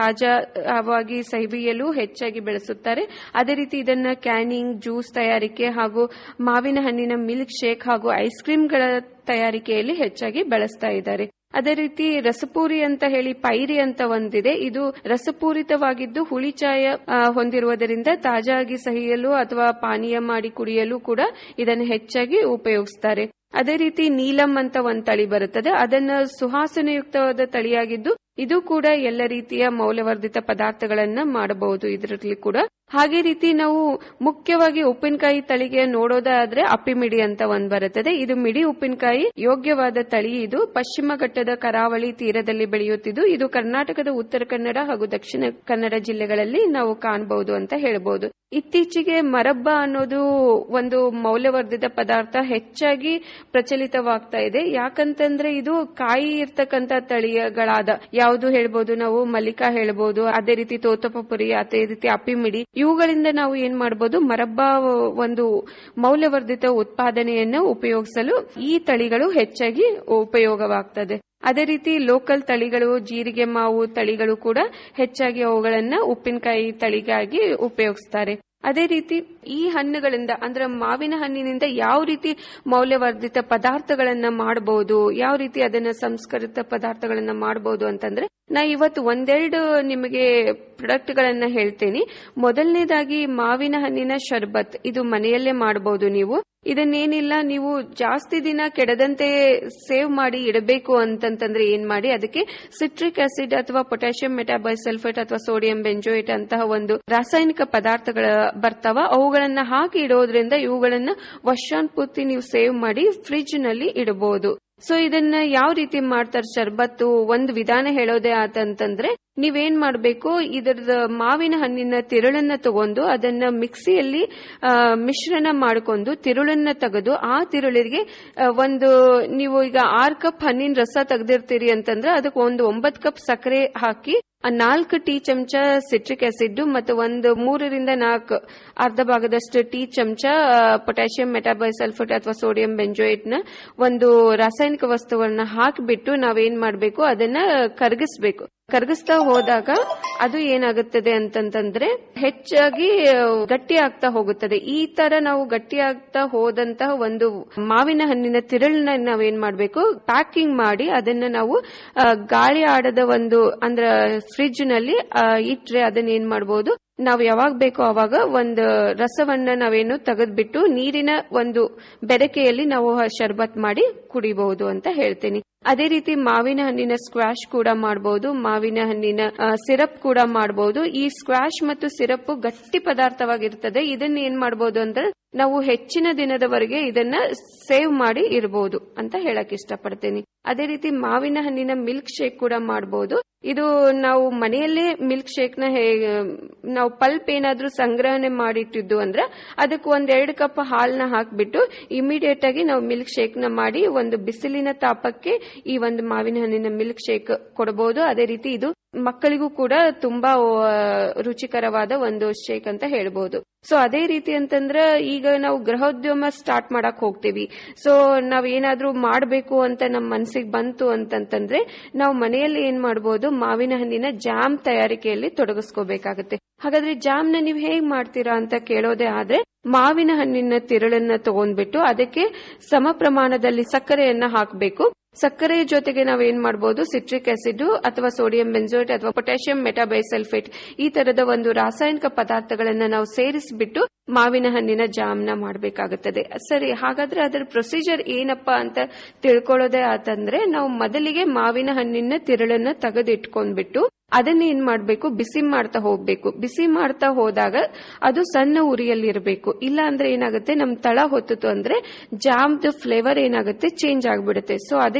ತಾಜಾವಾಗಿ ಸವಿಯಲು ಹೆಚ್ಚಾಗಿ ಬೆಳೆಸುತ್ತಾರೆ ಅದೇ ರೀತಿ ಇದನ್ನ ಕ್ಯಾನಿಂಗ್ ಜ್ಯೂಸ್ ತಯಾರಿಕೆ ಹಾಗೂ ಮಾವಿನ ಹಣ್ಣಿನ ಮಿಲ್ಕ್ ಶೇಕ್ ಹಾಗೂ ಐಸ್ ಕ್ರೀಮ್ಗಳ ತಯಾರಿಕೆಯಲ್ಲಿ ಹೆಚ್ಚಾಗಿ ಬಳಸ್ತಾ ಇದ್ದಾರೆ ಅದೇ ರೀತಿ ರಸಪೂರಿ ಅಂತ ಹೇಳಿ ಪೈರಿ ಅಂತ ಒಂದಿದೆ ಇದು ರಸಪೂರಿತವಾಗಿದ್ದು ಹುಳಿಚಾಯ ಆ, ಹೊಂದಿರುವುದರಿಂದ ತಾಜಾಗಿ ಸಹಿಯಲು ಅಥವಾ ಪಾನೀಯ ಮಾಡಿ ಕುಡಿಯಲು ಕೂಡ ಇದನ್ನು ಹೆಚ್ಚಾಗಿ ಉಪಯೋಗಿಸ್ತಾರೆ ಅದೇ ರೀತಿ ನೀಲಂ ಅಂತ ಒಂದ್ ತಳಿ ಬರುತ್ತದೆ ಅದನ್ನ ಸುಹಾಸನಯುಕ್ತವಾದ ತಳಿಯಾಗಿದ್ದು ಇದು ಕೂಡ ಎಲ್ಲ ರೀತಿಯ ಮೌಲ್ಯವರ್ಧಿತ ಪದಾರ್ಥಗಳನ್ನ ಮಾಡಬಹುದು ಇದರಲ್ಲಿ ಕೂಡ ಹಾಗೆ ರೀತಿ ನಾವು ಮುಖ್ಯವಾಗಿ ಉಪ್ಪಿನಕಾಯಿ ತಳಿಗೆ ನೋಡೋದಾದ್ರೆ ಅಪ್ಪಿಮಿಡಿ ಅಂತ ಒಂದ್ ಬರುತ್ತದೆ ಇದು ಮಿಡಿ ಉಪ್ಪಿನಕಾಯಿ ಯೋಗ್ಯವಾದ ತಳಿ ಇದು ಪಶ್ಚಿಮ ಘಟ್ಟದ ಕರಾವಳಿ ತೀರದಲ್ಲಿ ಬೆಳೆಯುತ್ತಿದ್ದು ಇದು ಕರ್ನಾಟಕದ ಉತ್ತರ ಕನ್ನಡ ಹಾಗೂ ದಕ್ಷಿಣ ಕನ್ನಡ ಜಿಲ್ಲೆಗಳಲ್ಲಿ ನಾವು ಕಾಣಬಹುದು ಅಂತ ಹೇಳಬಹುದು ಇತ್ತೀಚೆಗೆ ಮರಬ್ಬ ಅನ್ನೋದು ಒಂದು ಮೌಲ್ಯವರ್ಧಿತ ಪದಾರ್ಥ ಹೆಚ್ಚಾಗಿ ಪ್ರಚಲಿತವಾಗ್ತಾ ಇದೆ ಯಾಕಂತಂದ್ರೆ ಇದು ಕಾಯಿ ಇರ್ತಕ್ಕಂತ ತಳಿಗಳಾದ ಯಾವುದು ಹೇಳ್ಬೋದು ನಾವು ಮಲ್ಲಿಕಾ ಹೇಳ್ಬೋದು ಅದೇ ರೀತಿ ತೋತಪಪುರಿ ಅದೇ ರೀತಿ ಅಪ್ಪಿಮಿಡಿ ಇವುಗಳಿಂದ ನಾವು ಏನ್ ಮಾಡಬಹುದು ಮರಬ್ಬ ಒಂದು ಮೌಲ್ಯವರ್ಧಿತ ಉತ್ಪಾದನೆಯನ್ನು ಉಪಯೋಗಿಸಲು ಈ ತಳಿಗಳು ಹೆಚ್ಚಾಗಿ ಉಪಯೋಗವಾಗ್ತದೆ ಅದೇ ರೀತಿ ಲೋಕಲ್ ತಳಿಗಳು ಜೀರಿಗೆ ಮಾವು ತಳಿಗಳು ಕೂಡ ಹೆಚ್ಚಾಗಿ ಅವುಗಳನ್ನ ಉಪ್ಪಿನಕಾಯಿ ತಳಿಗಾಗಿ ಉಪಯೋಗಿಸ್ತಾರೆ ಅದೇ ರೀತಿ ಈ ಹಣ್ಣುಗಳಿಂದ ಅಂದ್ರೆ ಮಾವಿನ ಹಣ್ಣಿನಿಂದ ಯಾವ ರೀತಿ ಮೌಲ್ಯವರ್ಧಿತ ಪದಾರ್ಥಗಳನ್ನ ಮಾಡಬಹುದು ಯಾವ ರೀತಿ ಅದನ್ನ ಸಂಸ್ಕರಿತ ಪದಾರ್ಥಗಳನ್ನ ಮಾಡಬಹುದು ಅಂತಂದ್ರೆ ನಾ ಇವತ್ತು ಒಂದೆರಡು ನಿಮಗೆ ಪ್ರಾಡಕ್ಟ್ ಗಳನ್ನ ಹೇಳ್ತೇನೆ ಮೊದಲನೇದಾಗಿ ಮಾವಿನ ಹಣ್ಣಿನ ಶರ್ಬತ್ ಇದು ಮನೆಯಲ್ಲೇ ಮಾಡಬಹುದು ನೀವು ಇದನ್ನೇನಿಲ್ಲ ನೀವು ಜಾಸ್ತಿ ದಿನ ಕೆಡದಂತೆ ಸೇವ್ ಮಾಡಿ ಇಡಬೇಕು ಅಂತಂತಂದ್ರೆ ಏನ್ ಮಾಡಿ ಅದಕ್ಕೆ ಸಿಟ್ರಿಕ್ ಆಸಿಡ್ ಅಥವಾ ಪೊಟ್ಯಾಷಿಯಂ ಮೆಟಾಬೈಸಲ್ಫೇಟ್ ಅಥವಾ ಸೋಡಿಯಂ ಬೆಂಜೋಯಿಟ್ ಅಂತಹ ಒಂದು ರಾಸಾಯನಿಕ ಪದಾರ್ಥಗಳ ಬರ್ತಾವ ಅವುಗಳನ್ನ ಹಾಕಿ ಇಡೋದ್ರಿಂದ ಇವುಗಳನ್ನ ವರ್ಷಾನ್ಪೂರ್ತಿ ನೀವು ಸೇವ್ ಮಾಡಿ ಫ್ರಿಡ್ಜ್ ನಲ್ಲಿ ಇಡಬಹುದು ಸೊ ಇದನ್ನ ಯಾವ ರೀತಿ ಮಾಡ್ತಾರೆ ಶರ್ಬತ್ತು ಒಂದು ವಿಧಾನ ಹೇಳೋದೇ ಆತಂತಂದ್ರೆ ನೀವೇನ್ ಮಾಡ್ಬೇಕು ಇದರ ಮಾವಿನ ಹಣ್ಣಿನ ತಿರುಳನ್ನ ತಗೊಂಡು ಅದನ್ನ ಮಿಕ್ಸಿಯಲ್ಲಿ ಆ, ಮಿಶ್ರಣ ಮಾಡಿಕೊಂಡು ತಿರುಳನ್ನ ತೆಗೆದು ಆ ತಿರುಳಿಗೆ ಆ, ಒಂದು ನೀವು ಈಗ ಆರ್ ಕಪ್ ಹಣ್ಣಿನ ರಸ ತೆಗೆದಿರ್ತೀರಿ ಅಂತಂದ್ರೆ ಅದಕ್ಕೆ ಒಂದು ಒಂಬತ್ತು ಕಪ್ ಸಕ್ಕರೆ ಹಾಕಿ ಆ ನಾಲ್ಕು ಟೀ ಚಮಚ ಸಿಟ್ರಿಕ್ ಆಸಿಡ್ ಮತ್ತು ಒಂದು ಮೂರರಿಂದ ನಾಲ್ಕು ಅರ್ಧ ಭಾಗದಷ್ಟು ಟೀ ಚಮಚ ಪೊಟ್ಯಾಷಿಯಂ ಮೆಟಾಬೈಸಲ್ಫೇಟ್ ಅಥವಾ ಸೋಡಿಯಂ ಬೆಂಜೋಯಿಟ್ ನ ಒಂದು ರಾಸಾಯನಿಕ ವಸ್ತುವನ್ನ ಹಾಕಿಬಿಟ್ಟು ನಾವೇನ್ ಮಾಡಬೇಕು ಅದನ್ನ ಕರಗಿಸ್ಬೇಕು ಕರಗಿಸ್ತಾ ಹೋದಾಗ ಅದು ಏನಾಗುತ್ತದೆ ಅಂತಂತಂದ್ರೆ ಹೆಚ್ಚಾಗಿ ಆ, ಗಟ್ಟಿ ಆಗ್ತಾ ಹೋಗುತ್ತದೆ ಈ ತರ ನಾವು ಗಟ್ಟಿ ಆಗ್ತಾ ಹೋದಂತಹ ಒಂದು ಮಾವಿನ ಹಣ್ಣಿನ ತಿರುಳನ್ನ ನಾವೇನ್ ಮಾಡ್ಬೇಕು ಪ್ಯಾಕಿಂಗ್ ಮಾಡಿ ಅದನ್ನ ನಾವು ಆ, ಗಾಳಿ ಆಡದ ಒಂದು ಅಂದ್ರ ಫ್ರಿಡ್ಜ್ ನಲ್ಲಿ ಆ, ಇಟ್ರೆ ಅದನ್ನ ಏನ್ ಮಾಡಬಹುದು ನಾವು ಯಾವಾಗ ಬೇಕೋ ಅವಾಗ ಒಂದು ರಸವನ್ನ ನಾವೇನು ತೆಗೆದ್ಬಿಟ್ಟು ನೀರಿನ ಒಂದು ಬೆರಕೆಯಲ್ಲಿ ನಾವು ಆ ಶರ್ಬತ್ ಮಾಡಿ ಕುಡಿಬಹುದು ಅಂತ ಹೇಳ್ತೀನಿ ಅದೇ ರೀತಿ ಮಾವಿನ ಹಣ್ಣಿನ ಸ್ಕ್ವಾಶ್ ಕೂಡ ಮಾಡಬಹುದು ಮಾವಿನ ಹಣ್ಣಿನ ಸಿರಪ್ ಕೂಡ ಮಾಡಬಹುದು ಈ ಸ್ಕ್ವಾಶ್ ಮತ್ತು ಸಿರಪ್ ಗಟ್ಟಿ ಪದಾರ್ಥವಾಗಿರ್ತದೆ ಇದನ್ನ ಏನ್ ಮಾಡಬಹುದು ಅಂದ್ರೆ ನಾವು ಹೆಚ್ಚಿನ ದಿನದವರೆಗೆ ಇದನ್ನ ಸೇವ್ ಮಾಡಿ ಇರಬಹುದು ಅಂತ ಹೇಳಕ್ ಇಷ್ಟಪಡ್ತೀನಿ ಅದೇ ರೀತಿ ಮಾವಿನ ಹಣ್ಣಿನ ಮಿಲ್ಕ್ ಶೇಕ್ ಕೂಡ ಮಾಡಬಹುದು ಇದು ನಾವು ಮನೆಯಲ್ಲೇ ಮಿಲ್ಕ್ ಶೇಕ್ ನ ಹೇಗೆ ನಾವು ಪಲ್ಪ್ ಏನಾದ್ರೂ ಸಂಗ್ರಹಣೆ ಮಾಡಿಟ್ಟಿದ್ದು ಅಂದ್ರೆ ಅದಕ್ಕೆ ಒಂದ್ ಎರಡು ಕಪ್ ಹಾಲ್ನ ಹಾಕ್ಬಿಟ್ಟು ಇಮಿಡಿಯೇಟ್ ಆಗಿ ನಾವು ಮಿಲ್ಕ್ ಶೇಕ್ ನ ಮಾಡಿ ಒಂದು ಬಿಸಿಲಿನ ತಾಪಕ್ಕೆ ಈ ಒಂದು ಮಾವಿನ ಹಣ್ಣಿನ ಮಿಲ್ಕ್ ಶೇಕ್ ಕೊಡಬಹುದು ಅದೇ ರೀತಿ ಇದು ಮಕ್ಕಳಿಗೂ ಕೂಡ ತುಂಬಾ ಆ, ರುಚಿಕರವಾದ ಒಂದು ಶೇಕ್ ಅಂತ ಹೇಳ್ಬಹುದು ಸೊ ಅದೇ ರೀತಿ ಅಂತಂದ್ರ ಈಗ ನಾವು ಗೃಹೋದ್ಯಮ ಸ್ಟಾರ್ಟ್ ಮಾಡಕ್ ಹೋಗ್ತೀವಿ ಸೊ ನಾವ್ ಏನಾದ್ರೂ ಮಾಡ್ಬೇಕು ಅಂತ ನಮ್ ಮನ್ಸಿಗೆ ಬಂತು ಅಂತಂತಂದ್ರೆ ನಾವು ಮನೆಯಲ್ಲಿ ಏನ್ ಮಾಡಬಹುದು ಮಾವಿನ ಹಣ್ಣಿನ ಜಾಮ್ ತಯಾರಿಕೆಯಲ್ಲಿ ತೊಡಗಿಸ್ಕೋಬೇಕಾಗತ್ತೆ ಹಾಗಾದ್ರೆ ಜಾಮ್ ನ ನೀವು ಹೇಗ್ ಮಾಡ್ತೀರಾ ಅಂತ ಕೇಳೋದೇ ಆದ್ರೆ ಮಾವಿನ ಹಣ್ಣಿನ ತಿರುಳನ್ನ ತಗೊಂಡ್ಬಿಟ್ಟು ಅದಕ್ಕೆ ಸಮ ಪ್ರಮಾಣದಲ್ಲಿ ಸಕ್ಕರೆಯನ್ನ ಹಾಕಬೇಕು ಸಕ್ಕರೆಯ ಜೊತೆಗೆ ನಾವೇನ್ ಮಾಡಬಹುದು ಸಿಟ್ರಿಕ್ ಆಸಿಡ್ ಅಥವಾ ಸೋಡಿಯಂ ಬೆಂಜೋಯಿಟ್ ಅಥವಾ ಪೊಟ್ಯಾಷಿಯಂ ಮೆಟಾಬೈಸಲ್ಫೇಟ್ ಈ ತರದ ಒಂದು ರಾಸಾಯನಿಕ ಪದಾರ್ಥಗಳನ್ನ ನಾವು ಸೇರಿಸಿಬಿಟ್ಟು ಮಾವಿನ ಹಣ್ಣಿನ ಜಾಮ್ನ ಮಾಡಬೇಕಾಗುತ್ತದೆ ಸರಿ ಹಾಗಾದ್ರೆ ಅದರ ಪ್ರೊಸೀಜರ್ ಏನಪ್ಪಾ ಅಂತ ತಿಳ್ಕೊಳ್ಳೋದೇ ಆತಂದ್ರೆ ನಾವು ಮೊದಲಿಗೆ ಮಾವಿನ ಹಣ್ಣಿನ ತಿರುಳನ್ನ ತೆಗೆದಿಟ್ಕೊಂಡ್ಬಿಟ್ಟು ಅದನ್ನ ಏನ್ ಮಾಡ್ಬೇಕು ಬಿಸಿ ಮಾಡ್ತಾ ಹೋಗ್ಬೇಕು ಬಿಸಿ ಮಾಡ್ತಾ ಹೋದಾಗ ಅದು ಸಣ್ಣ ಉರಿಯಲ್ಲಿ ಇರಬೇಕು ಇಲ್ಲ ಅಂದ್ರೆ ಏನಾಗುತ್ತೆ ನಮ್ ತಳ ಹೊತ್ತಿತು ಅಂದ್ರೆ ಜಾಮ್ದು ಫ್ಲೇವರ್ ಏನಾಗುತ್ತೆ ಚೇಂಜ್ ಆಗ್ಬಿಡುತ್ತೆ ಸೊ ಅದಕ್ಕೆ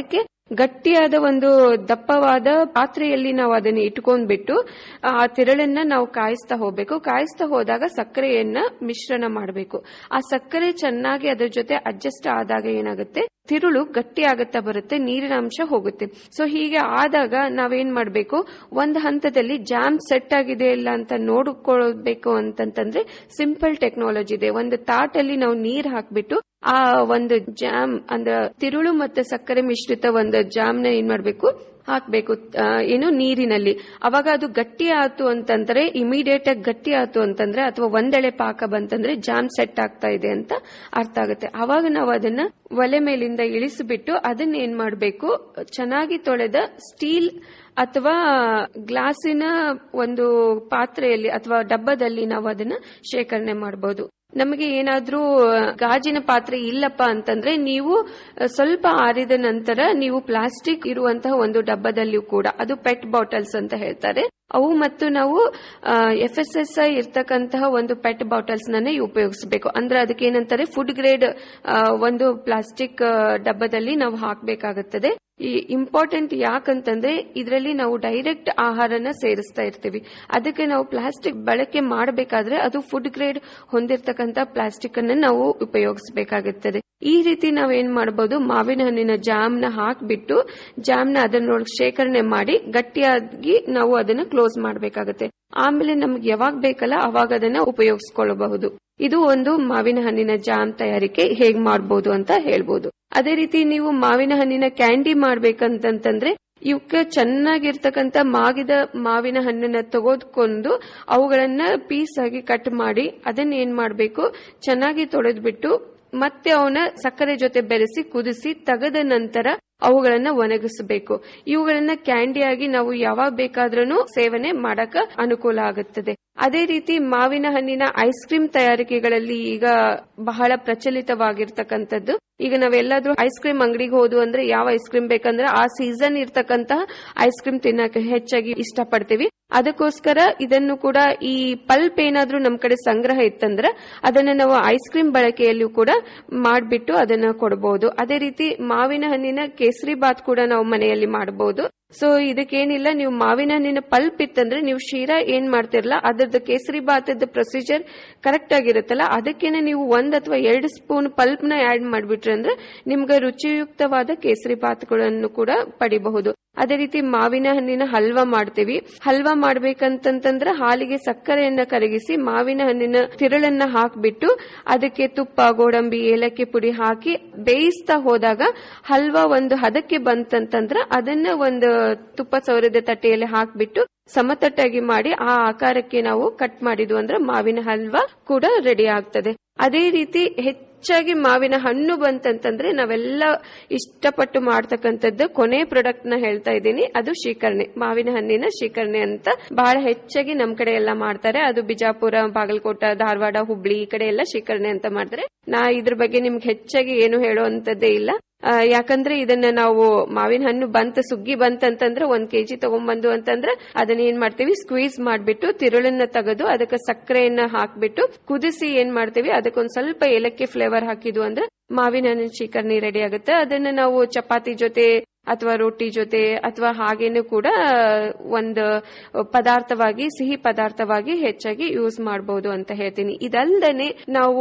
ಗಟ್ಟಿಯಾದ ಒಂದು ದಪ್ಪವಾದ ಪಾತ್ರೆಯಲ್ಲಿ ನಾವು ಅದನ್ನ ಇಟ್ಕೊಂಡ್ಬಿಟ್ಟು ಆ ತಿರಳನ್ನ ನಾವು ಕಾಯಿಸ್ತಾ ಹೋಗ್ಬೇಕು ಕಾಯಿಸ್ತಾ ಹೋದಾಗ ಸಕ್ಕರೆಯನ್ನ ಮಿಶ್ರಣ ಮಾಡಬೇಕು ಆ ಸಕ್ಕರೆ ಚೆನ್ನಾಗಿ ಅದ್ರ ಜೊತೆ ಅಡ್ಜಸ್ಟ್ ಆದಾಗ ಏನಾಗುತ್ತೆ ತಿರುಳು ಗಟ್ಟಿ ಆಗುತ್ತಾ ಬರುತ್ತೆ ನೀರಿನ ಅಂಶ ಹೋಗುತ್ತೆ ಸೊ ಹೀಗೆ ಆದಾಗ ನಾವೇನ್ ಮಾಡ್ಬೇಕು ಒಂದು ಹಂತದಲ್ಲಿ ಜಾಮ್ ಸೆಟ್ ಆಗಿದೆ ಇಲ್ಲ ಅಂತ ನೋಡಿಕೊಳ್ಬೇಕು ಅಂತಂತಂದ್ರೆ ಸಿಂಪಲ್ ಟೆಕ್ನಾಲಜಿ ಇದೆ ಒಂದು ತಾಟಲ್ಲಿ ನಾವು ನೀರ್ ಹಾಕ್ಬಿಟ್ಟು ಆ ಒಂದು ಜಾಮ್ ಅಂದ್ರೆ ತಿರುಳು ಮತ್ತೆ ಸಕ್ಕರೆ ಮಿಶ್ರಿತ ಒಂದು ಜಾಮ್ ನ ಏನ್ ಮಾಡ್ಬೇಕು ಹಾಕ್ಬೇಕು ಆ, ಏನು ನೀರಿನಲ್ಲಿ ಅವಾಗ ಅದು ಗಟ್ಟಿ ಆಯ್ತು ಅಂತಂದ್ರೆ ಇಮಿಡಿಯೇಟ್ ಆಗಿ ಗಟ್ಟಿ ಆಯ್ತು ಅಂತಂದ್ರೆ ಅಥವಾ ಒಂದೆಳೆ ಪಾಕ ಬಂತಂದ್ರೆ ಜಾಮ್ ಸೆಟ್ ಆಗ್ತಾ ಇದೆ ಅಂತ ಅರ್ಥ ಆಗುತ್ತೆ ಅವಾಗ ನಾವು ಅದನ್ನ ಒಲೆ ಮೇಲಿಂದ ಇಳಿಸಿಬಿಟ್ಟು ಅದನ್ನ ಏನ್ ಮಾಡಬೇಕು ಚೆನ್ನಾಗಿ ತೊಳೆದ ಸ್ಟೀಲ್ ಅಥವಾ ಗ್ಲಾಸಿನ ಒಂದು ಪಾತ್ರೆಯಲ್ಲಿ ಅಥವಾ ಡಬ್ಬದಲ್ಲಿ ನಾವು ಅದನ್ನ ಶೇಖರಣೆ ಮಾಡಬಹುದು ನಮಗೆ ಏನಾದ್ರೂ ಗಾಜಿನ ಪಾತ್ರೆ ಇಲ್ಲಪ್ಪ ಅಂತಂದ್ರೆ ನೀವು ಸ್ವಲ್ಪ ಆರಿದ ನಂತರ ನೀವು ಪ್ಲಾಸ್ಟಿಕ್ ಇರುವಂತಹ ಒಂದು ಡಬ್ಬದಲ್ಲಿಯೂ ಕೂಡ ಅದು ಪೆಟ್ ಬಾಟಲ್ಸ್ ಅಂತ ಹೇಳ್ತಾರೆ ಅವು ಮತ್ತು ನಾವು ಎಫ್ ಎಸ್ ಎಸ್ ಐ ಇರ್ತಕ್ಕಂತಹ ಒಂದು ಪೆಟ್ ಬಾಟಲ್ಸ್ ನನ್ನೇ ಉಪಯೋಗಿಸಬೇಕು ಅಂದ್ರೆ ಅದಕ್ಕೆ ಏನಂತಾರೆ ಫುಡ್ ಗ್ರೇಡ್ ಒಂದು ಪ್ಲಾಸ್ಟಿಕ್ ಡಬ್ಬದಲ್ಲಿ ನಾವು ಹಾಕಬೇಕಾಗುತ್ತದೆ ಈ ಇಂಪಾರ್ಟೆಂಟ್ ಯಾಕಂತಂದ್ರೆ ಇದರಲ್ಲಿ ನಾವು ಡೈರೆಕ್ಟ್ ಆಹಾರನ ಸೇರಿಸ್ತಾ ಇರ್ತೀವಿ ಅದಕ್ಕೆ ನಾವು ಪ್ಲಾಸ್ಟಿಕ್ ಬಳಕೆ ಮಾಡಬೇಕಾದ್ರೆ ಅದು ಫುಡ್ ಗ್ರೇಡ್ ಹೊಂದಿರತಕ್ಕಂತ ಪ್ಲಾಸ್ಟಿಕ್ ಅನ್ನ ನಾವು ಉಪಯೋಗಿಸಬೇಕಾಗುತ್ತದೆ ಈ ರೀತಿ ನಾವು ಏನ್ ಮಾಡಬಹುದು ಮಾವಿನ ಹಣ್ಣಿನ ಜಾಮ್ನ ಹಾಕ್ಬಿಟ್ಟು ಜಾಮ್ನ ಅದನ್ನೊಳಗೆ ಶೇಖರಣೆ ಮಾಡಿ ಗಟ್ಟಿಯಾಗಿ ನಾವು ಅದನ್ನ ಕ್ಲೋಸ್ ಮಾಡಬೇಕಾಗುತ್ತೆ ಆಮೇಲೆ ನಮ್ಗೆ ಯಾವಾಗ ಬೇಕಲ್ಲ ಅವಾಗ ಅದನ್ನ ಉಪಯೋಗಿಸ್ಕೊಳ್ಳಬಹುದು ಇದು ಒಂದು ಮಾವಿನ ಹಣ್ಣಿನ ಜಾಮ್ ತಯಾರಿಕೆ ಹೇಗ್ ಮಾಡಬಹುದು ಅಂತ ಹೇಳ್ಬೋದು ಅದೇ ರೀತಿ ನೀವು ಮಾವಿನ ಹಣ್ಣಿನ ಕ್ಯಾಂಡಿ ಮಾಡ್ಬೇಕಂತಂತಂದ್ರೆ ಇವಕ್ಕೆ ಚೆನ್ನಾಗಿರ್ತಕ್ಕಂಥ ಮಾಗಿದ ಮಾವಿನ ಹಣ್ಣನ್ನ ತೆಗೆದುಕೊಂಡು ಅವುಗಳನ್ನ ಪೀಸ್ ಆಗಿ ಕಟ್ ಮಾಡಿ ಅದನ್ನ ಏನ್ ಮಾಡಬೇಕು ಚೆನ್ನಾಗಿ ತೊಳೆದ್ಬಿಟ್ಟು ಮತ್ತೆ ಅವನ ಸಕ್ಕರೆ ಜೊತೆ ಬೆರೆಸಿ ಕುದಿಸಿ ತೆಗೆದ ನಂತರ ಅವುಗಳನ್ನ ಒಣಗಿಸಬೇಕು ಇವುಗಳನ್ನ ಕ್ಯಾಂಡಿಯಾಗಿ ನಾವು ಯಾವಾಗ ಬೇಕಾದ್ರೂ ಸೇವನೆ ಮಾಡಕ ಅನುಕೂಲ ಆಗುತ್ತದೆ ಅದೇ ರೀತಿ ಮಾವಿನ ಹಣ್ಣಿನ ಐಸ್ ಕ್ರೀಮ್ ತಯಾರಿಕೆಗಳಲ್ಲಿ ಈಗ ಬಹಳ ಪ್ರಚಲಿತವಾಗಿರ್ತಕ್ಕಂಥದ್ದು ಈಗ ನಾವೆಲ್ಲಾದ್ರೂ ಐಸ್ ಕ್ರೀಮ್ ಅಂಗಡಿಗೆ ಹೋದು ಅಂದ್ರೆ ಯಾವ ಐಸ್ ಕ್ರೀಮ್ ಬೇಕಂದ್ರೆ ಆ ಸೀಸನ್ ಇರ್ತಕ್ಕಂತಹ ಐಸ್ ಕ್ರೀಮ್ ತಿನ್ನಕ್ಕೆ ಹೆಚ್ಚಾಗಿ ಇಷ್ಟಪಡ್ತೀವಿ ಅದಕ್ಕೋಸ್ಕರ ಇದನ್ನು ಕೂಡ ಈ ಪಲ್ಪ್ ಏನಾದ್ರೂ ನಮ್ ಕಡೆ ಸಂಗ್ರಹ ಇತ್ತಂದ್ರೆ ಅದನ್ನ ನಾವು ಐಸ್ ಕ್ರೀಮ್ ಬಳಕೆಯಲ್ಲೂ ಕೂಡ ಮಾಡ್ಬಿಟ್ಟು ಅದನ್ನ ಕೊಡಬಹುದು ಅದೇ ರೀತಿ ಮಾವಿನ ಹಣ್ಣಿನ ಕೇಸರಿ ಬಾತ್ ಕೂಡ ನಾವು ಮನೆಯಲ್ಲಿ ಮಾಡಬಹುದು ಸೊ ಇದಕ್ಕೇನಿಲ್ಲ ನೀವು ಮಾವಿನ ಹಣ್ಣಿನ ಪಲ್ಪ್ ಇತ್ತಂದ್ರೆ ನೀವು ಶೀರಾ ಏನ್ ಮಾಡ್ತಿರಲ್ಲ ಅದ್ರದ್ದು ಕೇಸರಿ ಬಾತದ ಪ್ರೊಸೀಜರ್ ಕರೆಕ್ಟ್ ಆಗಿರುತ್ತಲ್ಲ ಅದಕ್ಕೇನೆ ನೀವು ಒಂದ್ ಅಥವಾ ಎರಡು ಸ್ಪೂನ್ ಪಲ್ಪ್ ನ ಆಡ್ ಮಾಡ್ಬಿಟ್ರಿ ಅಂದ್ರೆ ನಿಮ್ಗೆ ರುಚಿಯುಕ್ತವಾದ ಕೇಸರಿ ಬಾತ್ಗಳನ್ನು ಕೂಡ ಪಡಿಬಹುದು ಅದೇ ರೀತಿ ಮಾವಿನ ಹಣ್ಣಿನ ಹಲ್ವಾ ಮಾಡ್ತೀವಿ ಹಲ್ವಾ ಮಾಡ್ಬೇಕಂತಂತಂದ್ರೆ ಹಾಲಿಗೆ ಸಕ್ಕರೆಯನ್ನ ಕರಗಿಸಿ ಮಾವಿನ ಹಣ್ಣಿನ ತಿರುಳನ್ನ ಹಾಕ್ಬಿಟ್ಟು ಅದಕ್ಕೆ ತುಪ್ಪ ಗೋಡಂಬಿ ಏಲಕ್ಕಿ ಪುಡಿ ಹಾಕಿ ಬೇಯಿಸ್ತಾ ಹೋದಾಗ ಹಲ್ವಾ ಒಂದು ಹದಕ್ಕೆ ಬಂತಂತಂದ್ರ ಅದನ್ನ ಒಂದು ತುಪ್ಪ ಸೌರದ ತಟ್ಟೆಯಲ್ಲಿ ಹಾಕ್ಬಿಟ್ಟು ಸಮತಟ್ಟಾಗಿ ಮಾಡಿ ಆ ಆಕಾರಕ್ಕೆ ನಾವು ಕಟ್ ಮಾಡಿದ್ವು ಅಂದ್ರೆ ಮಾವಿನ ಹಲ್ವಾ ಕೂಡ ರೆಡಿ ಆಗ್ತದೆ ಅದೇ ರೀತಿ ಹೆಚ್ಚಾಗಿ ಮಾವಿನ ಹಣ್ಣು ಬಂತಂತಂದ್ರೆ ನಾವೆಲ್ಲ ಇಷ್ಟಪಟ್ಟು ಮಾಡ್ತಕ್ಕಂಥದ್ದು ಕೊನೆ ಪ್ರಾಡಕ್ಟ್ ನ ಹೇಳ್ತಾ ಇದ್ದೀನಿ ಅದು ಶೀಕರಣೆ ಮಾವಿನ ಹಣ್ಣಿನ ಶೀಕರಣೆ ಅಂತ ಬಹಳ ಹೆಚ್ಚಾಗಿ ನಮ್ ಕಡೆ ಎಲ್ಲ ಮಾಡ್ತಾರೆ ಅದು ಬಿಜಾಪುರ ಬಾಗಲಕೋಟ ಧಾರವಾಡ ಹುಬ್ಳಿ ಈ ಕಡೆ ಎಲ್ಲ ಶೀಕರಣೆ ಅಂತ ಮಾಡ್ತಾರೆ ನಾ ಇದ್ರ ಬಗ್ಗೆ ನಿಮ್ಗೆ ಹೆಚ್ಚಾಗಿ ಏನು ಹೇಳುವಂತದ್ದೇ ಇಲ್ಲ ಆ, ಯಾಕಂದ್ರೆ ಇದನ್ನ ನಾವು ಮಾವಿನ ಹಣ್ಣು ಬಂತ ಸುಗ್ಗಿ ಬಂತಂತಂದ್ರೆ ಒಂದ್ ಕೆಜಿ ತಗೊಂಡ್ಬಂದು ಅಂತಂದ್ರೆ ಅದನ್ನ ಏನ್ ಮಾಡ್ತೀವಿ ಸ್ಕ್ವೀಸ್ ಮಾಡ್ಬಿಟ್ಟು ತಿರುಳನ್ನ ತೆಗೆದು ಅದಕ್ಕೆ ಸಕ್ಕರೆಯನ್ನ ಹಾಕ್ಬಿಟ್ಟು ಕುದಿಸಿ ಏನ್ ಮಾಡ್ತೀವಿ ಅದಕ್ಕೊಂದ್ ಸ್ವಲ್ಪ ಏಲಕ್ಕಿ ಫ್ಲೇವರ್ ಹಾಕಿದ್ವು ಅಂದ್ರೆ ಮಾವಿನ ಹಣ್ಣಿನ ಶೀಕರಣಿ ರೆಡಿ ಆಗುತ್ತೆ ಅದನ್ನ ನಾವು ಚಪಾತಿ ಜೊತೆ ಅಥವಾ ರೊಟ್ಟಿ ಜೊತೆ ಅಥವಾ ಹಾಗೇನು ಕೂಡ ಒಂದು ಪದಾರ್ಥವಾಗಿ ಸಿಹಿ ಪದಾರ್ಥವಾಗಿ ಹೆಚ್ಚಾಗಿ ಯೂಸ್ ಮಾಡಬಹುದು ಅಂತ ಹೇಳ್ತೀನಿ ಇದಲ್ದನೆ ನಾವು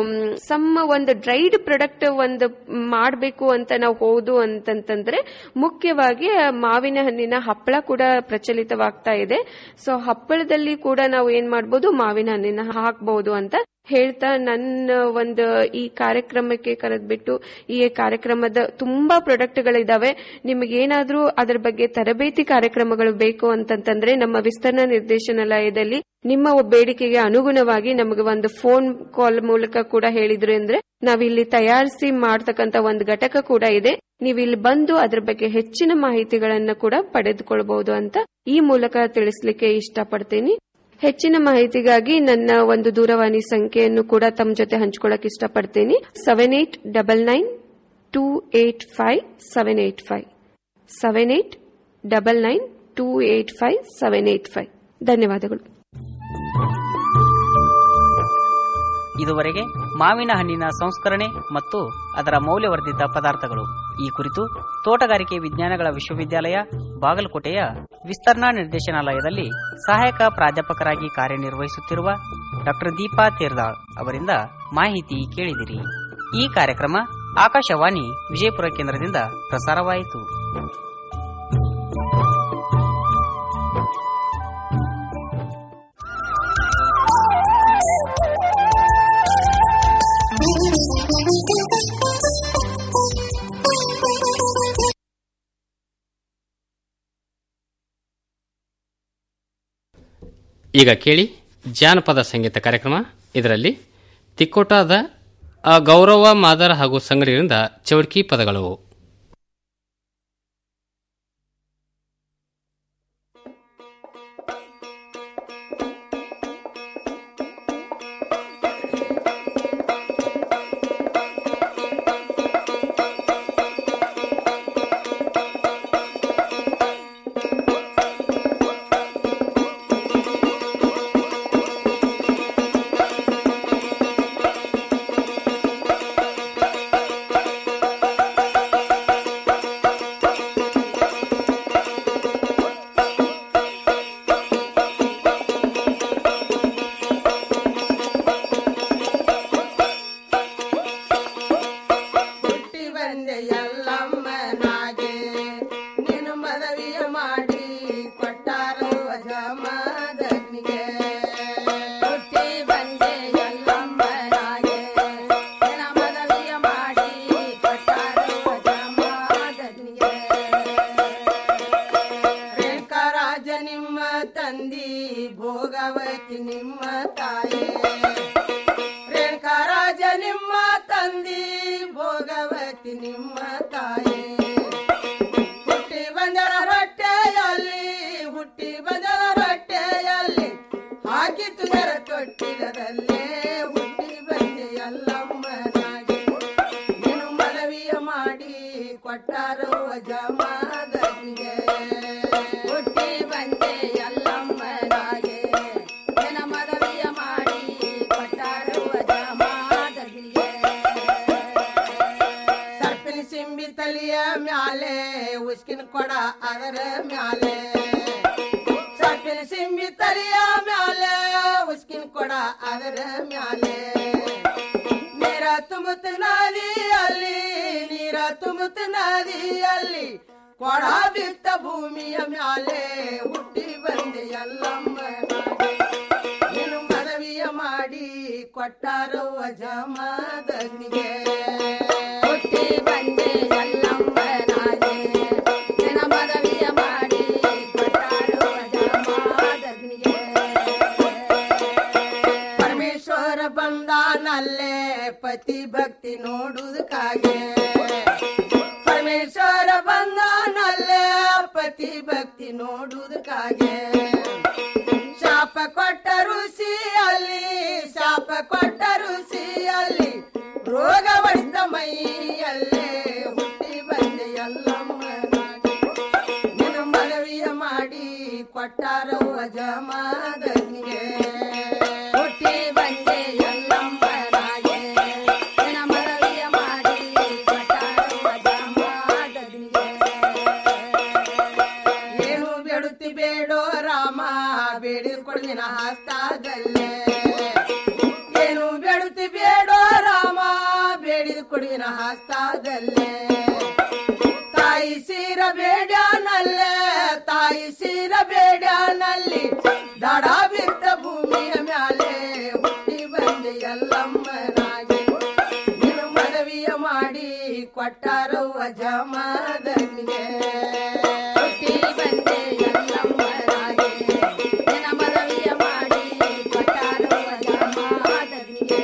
ಸಮ್ಮ ಒಂದು ಡ್ರೈಡ್ ಪ್ರಾಡಕ್ಟ್ ಒಂದು ಮಾಡಬೇಕು ಅಂತ ನಾವು ಹೋದು ಅಂತಂತಂದ್ರೆ ಮುಖ್ಯವಾಗಿ ಮಾವಿನ ಹಣ್ಣಿನ ಹಪ್ಪಳ ಕೂಡ ಪ್ರಚಲಿತವಾಗ್ತಾ ಇದೆ ಸೊ ಹಪ್ಪಳದಲ್ಲಿ ಕೂಡ ನಾವು ಏನ್ ಮಾಡ್ಬೋದು ಮಾವಿನ ಹಣ್ಣಿನ ಹಾಕ್ಬಹುದು ಅಂತ ಹೇಳ್ತಾ ನನ್ನ ಒಂದು ಈ ಕಾರ್ಯಕ್ರಮಕ್ಕೆ ಕರೆದ್ಬಿಟ್ಟು ಈ ಕಾರ್ಯಕ್ರಮದ ತುಂಬಾ ಪ್ರಾಡಕ್ಟ್ಗಳಿದಾವೆ ನಿಮಗೇನಾದ್ರೂ ಅದರ ಬಗ್ಗೆ ತರಬೇತಿ ಕಾರ್ಯಕ್ರಮಗಳು ಬೇಕು ಅಂತಂತಂದ್ರೆ ನಮ್ಮ ವಿಸ್ತರಣಾ ನಿರ್ದೇಶನಾಲಯದಲ್ಲಿ ನಿಮ್ಮ ಬೇಡಿಕೆಗೆ ಅನುಗುಣವಾಗಿ ನಮಗೆ ಒಂದು ಫೋನ್ ಕಾಲ್ ಮೂಲಕ ಕೂಡ ಹೇಳಿದ್ರು ಅಂದ್ರೆ ನಾವಿಲ್ಲಿ ತಯಾರಿಸಿ ಮಾಡ್ತಕ್ಕಂತ ಒಂದು ಘಟಕ ಕೂಡ ಇದೆ ನೀವು ಇಲ್ಲಿ ಬಂದು ಅದ್ರ ಬಗ್ಗೆ ಹೆಚ್ಚಿನ ಮಾಹಿತಿಗಳನ್ನ ಕೂಡ ಪಡೆದುಕೊಳ್ಬಹುದು ಅಂತ ಈ ಮೂಲಕ ತಿಳಿಸ್ಲಿಕ್ಕೆ ಇಷ್ಟಪಡ್ತೀನಿ ಹೆಚ್ಚಿನ ಮಾಹಿತಿಗಾಗಿ ನನ್ನ ಒಂದು ದೂರವಾಣಿ ಸಂಖ್ಯೆಯನ್ನು ಕೂಡ ತಮ್ಮ ಜೊತೆ ಹಂಚ್ಕೊಳ್ಳಕ್ ಇಷ್ಟಪಡ್ತೀನಿ seven eight double nine two eight five seven eight five seven eight double nine two eight five seven eight five ಧನ್ಯವಾದಗಳು ಇದುವರೆಗೆ ಮಾವಿನ ಹಣ್ಣಿನ ಸಂಸ್ಕರಣೆ ಮತ್ತು ಅದರ ಮೌಲ್ಯವರ್ಧಿತ ಪದಾರ್ಥಗಳು ಈ ಕುರಿತು ತೋಟಗಾರಿಕೆ ವಿಜ್ಞಾನಗಳ ವಿಶ್ವವಿದ್ಯಾಲಯ ಬಾಗಲಕೋಟೆಯ ವಿಸ್ತರಣಾ ನಿರ್ದೇಶನಾಲಯದಲ್ಲಿ ಸಹಾಯಕ ಪ್ರಾಧ್ಯಾಪಕರಾಗಿ ಕಾರ್ಯನಿರ್ವಹಿಸುತ್ತಿರುವ ಡಾಕ್ಟರ್ ದೀಪಾ ತೇರ್ದಾಳ್ ಅವರಿಂದ ಮಾಹಿತಿ ಕೇಳಿದಿರಿ ಈ ಕಾರ್ಯಕ್ರಮ ಆಕಾಶವಾಣಿ ವಿಜಯಪುರ ಕೇಂದ್ರದಿಂದ ಪ್ರಸಾರವಾಯಿತು ಈಗ ಕೇಳಿ ಜಾನಪದ ಸಂಗೀತ ಕಾರ್ಯಕ್ರಮ ಇದರಲ್ಲಿ ತಿಕ್ಕೋಟಾದ ಆ ಗೌರವ ಮಾದರ ಹಾಗೂ ಸಂಗಡಿಗರಿಂದ ಚೌಡ್ಕಿ ಪದಗಳು ಹುಟ್ಟಿ ಬಂದೆ ಎಲ್ಲಮ್ಮನಾಗೆ ನೀನು ಮದವಿಯ ಮಾಡಿ ಕೊಟ್ಟಾರೋ ಜಮದಗ್ನಿಗೆ ಹುಟ್ಟಿ ಬಂದೆ ಎಲ್ಲಮ್ಮನಾಗೆ ನಿನ್ನ ಮದವಿಯ ಮಾಡಿ ಕೊಟ್ಟಾರೋ ಜಮದಗ್ನಿಗೆ ರೇಖಾರಾಜ ನಿಮ್ಮ ತಂದಿ ಭೋಗವತಿ ನಿಮ್ಮ ತಾಯಿ ರೇಣುಕರಾಜ ನಿಮ್ಮ ತಂದಿ ಭೋಗವತಿ ನಿಮ್ಮ ತಾಯಿ ಹುಟ್ಟಿ ಬಂದರ ರೊಟ್ಟೆಯಲ್ಲಿ ಹುಟ್ಟಿ ಬಂದರ ರೊಟ್ಟೆಯಲ್ಲಿ ಹಾಕಿ ತುಗರ ತೊಟ್ಟಿಲದಲ್ಲೇ ಹುಟ್ಟಿ ಬಂದೆ ಎಲ್ಲಮ್ಮನಾಗಿ ನೀನು ಮನವಿಯ ಮಾಡಿ ಕೊಟ್ಟಾರೋ ಜಮಾದನಿಗೆ ಹುಟ್ಟಿ ಬಂದೆ ಎಲ್ಲಮ್ಮನಾಗೆ ನಿನ್ನ ಮನವಿಯ ಮಾಡಿ ಕೊಟ್ಟಾರೋ ಜಮಾದನಿಗೆ ಸರ್ಪಿನ ಸಿಂಬಿ ತಲಿಯ ಮ್ಯಾಲೆ ಉಸ್ಕಿನ ಕೊಡ ಅದರ ಮ್ಯಾಲೆ ಸರ್ಪಿನ ಸಿಂಬಿ ತಲಿಯ ಮ್ಯಾಲೆ ಉಸ್ಕಿನ ಕೊಡ ಅದರ ಮ್ಯಾಲೆ ನೀರ ತುಂಬುತ್ತ ನದಿಯಲ್ಲಿ ನೀರ ತುಂಬುತ್ತ ನದಿಯಲ್ಲಿ ಕೊಡ ಬಿತ್ತ ಭೂಮಿಯ ಮ್ಯಾಲೆ ಹುಟ್ಟಿ ಬಂದೆ ಎಲ್ಲಮ್ಮ ನೀನು ಮನವಿಯ ಮಾಡಿ ಕೊಟ್ಟಾರೋ ಜಮದಗ್ನಿಗೆ ಹುಟ್ಟಿ ಬಂದೆ ಎಲ್ಲಮ್ಮನಾಗೆ ನಿನ್ನ ಮನವಿಯ ಮಾಡಿ ಕೊಟ್ಟಾರೋ ಜಮದಗ್ನಿಗೆ ಪರಮೇಶ್ವರ ಬಂದಾನಲ್ಲೇ ಪತಿ ಭಕ್ತಿ ನೋಡುವುದಕ್ಕಾಗೆ ಪರಮೇಶ್ವರ ಬಂದಾನಲ್ಲೇ ಪತಿ ಭಕ್ತಿ ನೋಡುವುದಕ್ಕಾಗೆ ಶಾಪ ಕೊಟ್ಟ ಋಷಿಯಲ್ಲಿ ಶಾಪ ಕೊಟ್ಟ ಋಷಿಯಲ್ಲಿ ರೋಗ ಹೊಡೆದ ಮೈಯಲ್ಲೇ ಹುಟ್ಟಿ ಬಂದೆ ಎಲ್ಲಮ್ಮನಾಗಿ ನಿನ್ನ ಮನವಿಯ ಮಾಡಿ ಕೊಟ್ಟಾರೋ ಜಮಾದನಿಗೆ ಹುಟ್ಟಿ ಬಂದೆ ಎಲ್ಲಮ್ಮನಾಗೆ ನಿನ್ನ ಮನವಿಯ ಮಾಡಿ ಕೊಟ್ಟಾರೋ ಜಮಾದನಿಗೆ ಏನು ಬೇಡುತ್ತಿ ಬೇಡೋ ರಾಮ ಬೇಡಿದ ಕೊಡ್ದಿನ ಹಸ್ತಾದಲ್ಲೇ ಏನು ಬೇಡುತ್ತಿ ಬೇಡೋ ರಾಮ ಬೇಡಿದ ಕೊಡಿನ ಹಸ್ತಾದಲ್ಲೇ ತಾಯಿ ಸೀರ ಬೇಡ್ಯಾನಲ್ಲೇ ತಾಯಿ ಸೀರ ಬೇಡ್ಯಾನಲ್ಲಿ ದಡ ಬಿದ್ದ ಭೂಮಿಯ ಮ್ಯಾಲೆ ಹುಟ್ಟಿ ಬಂದೆ ಎಲ್ಲಮ್ಮನಾಗಿ ನೀನು ಮನವಿಯ ಮಾಡಿ ಕೊಟ್ಟಾರೋ ಜಮದನಿಗೆ ಹುಟ್ಟಿ ಬಂದೆ ಎಲ್ಲಮ್ಮನಾಗಿ ನಿನ್ನ ಮನವಿಯ ಮಾಡಿ ಕೊಟ್ಟಾರೋ ಜಮದನಿಗೆ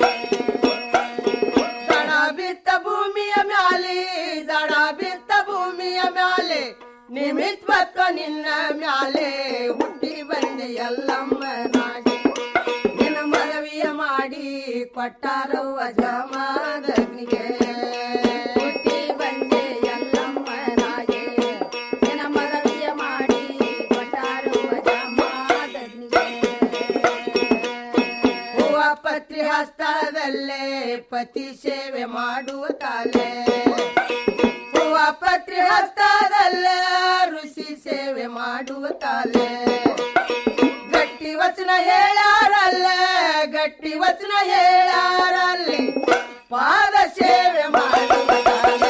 ದಡ ಬಿತ್ತ ಭೂಮಿಯ ಮ್ಯಾಲೆ ದಡ ಬಿತ್ತ ಭೂಮಿಯ ಮ್ಯಾಲೆ ನಿಮಿತ್ ಬತ್ತ ನಿನ್ನ ಮ್ಯಾಲೆ ಹುಟ್ಟಿ ಬಂದೆ ಎಲ್ಲಮ್ಮನಾಗಿ ನಿನ್ನ ಮನವಿಯ ಮಾಡಿ ಕೊಟ್ಟಾರೋ ಜಮದಗ್ನಿಗೆ ಹುಟ್ಟಿ ಬಂದೆ ಎಲ್ಲಮ್ಮನಾಗಿ ನಿನ್ನ ಮನವಿಯ ಮಾಡಿ ಕೊಟ್ಟಾರೋ ಜಮದಗ್ನಿಗೆ ಹೂವ ಪತ್ರಿ ಹಸ್ತದಲ್ಲೇ ಪತಿ ಸೇವೆ ಮಾಡುವ ತಾಲೆ ಹೂವ ಪತ್ರಿ ಹಸ್ತದಲ್ಲ ಋಷಿ ಸೇವೆ ಮಾಡುವ ತಾಲೆ ಗಟ್ಟಿ ವಚನ ಹೇಳಾರಲ್ಲ ಗಟ್ಟಿ ವಚನ ಹೇಳಾರಲ್ಲಿ ಪಾದ ಸೇವೆ ಮಾಡುವ ತಾಲೆ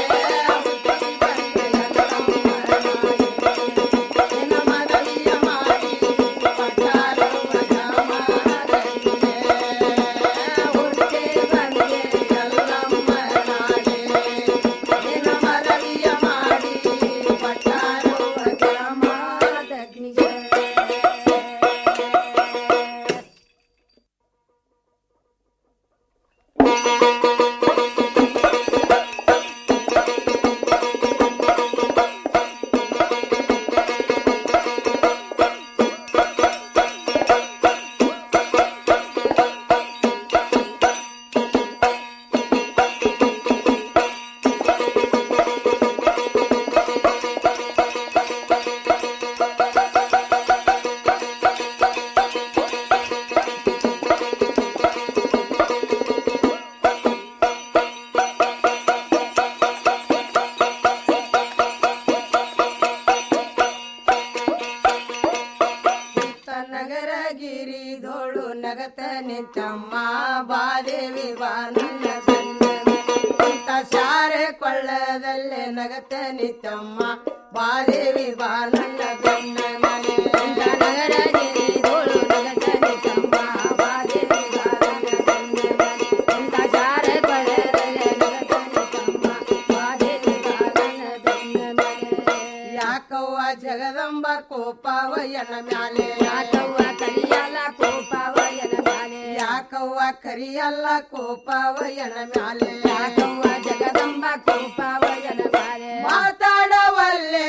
ನಿನ್ನ ಮನವಿಯ ಮಾಡಿ ಪಟ್ಟಾರವ ಜಾಮಾರಕ್ಕೆ ಹುಡುಕೆ ಬಂದೆ ಎಲ್ಲಮ್ಮ ನಾಡೆ ನಿನ್ನ ಮನವಿಯ ಮಾಡಿ ಪಟ್ಟಾರವ ಜಾಮಾರಗ್ನಿಗೆ ನಗರ ಗಿರಿ ಧೋಳು ನಗತ ನಿಂತಮ್ಮ ಬಾದೇವಿ ಬಾ ನನ್ನ ಇಂತ ಶಾರೆ ಕೊಳ್ಳದಲ್ಲೇ ನಗತ ನಿಂತಮ್ಮ ಬಾದೇವಿ ಬಾ ನನ್ನ ಬೆನ್ನ ಮನೆ ಇಂತ ನಗರ ಗಿರಿ ಧೋಳು ನಗತ ನಿಂತಮ್ಮ ಬಾದೇವಿ ಬಾ ನನ್ನ ಬೆನ್ನ ಮನೆ ಇಂತ ಶಾರೆ ಕೊಳ್ಳದಲ್ಲೇ ನಗತ ನಿಂತಮ್ಮ ಬಾದೇವಿ ಬಾ ನನ್ನ ಬೆನ್ನ ಮನೆ ಯಾಕವ್ವ ಜಗದಂಬ ಕೋಪವಯನ ಮ್ಯಾಲೆ ಯಾಕವ್ವ ಕರಿಯಲ್ಲ ಕೋಪವಯನ ಮ್ಯಾಲೆ ಯಾಕವ್ವ ಕರಿಯಲ್ಲ ಕೋಪವಯನ ಮ್ಯಾಲೆ ಯಾಕವ್ವ ಜಗದಂಬ ಕೋಪವಯನ ಮ್ಯಾಲೆ ಮಾತಾಡವಲ್ಲೆ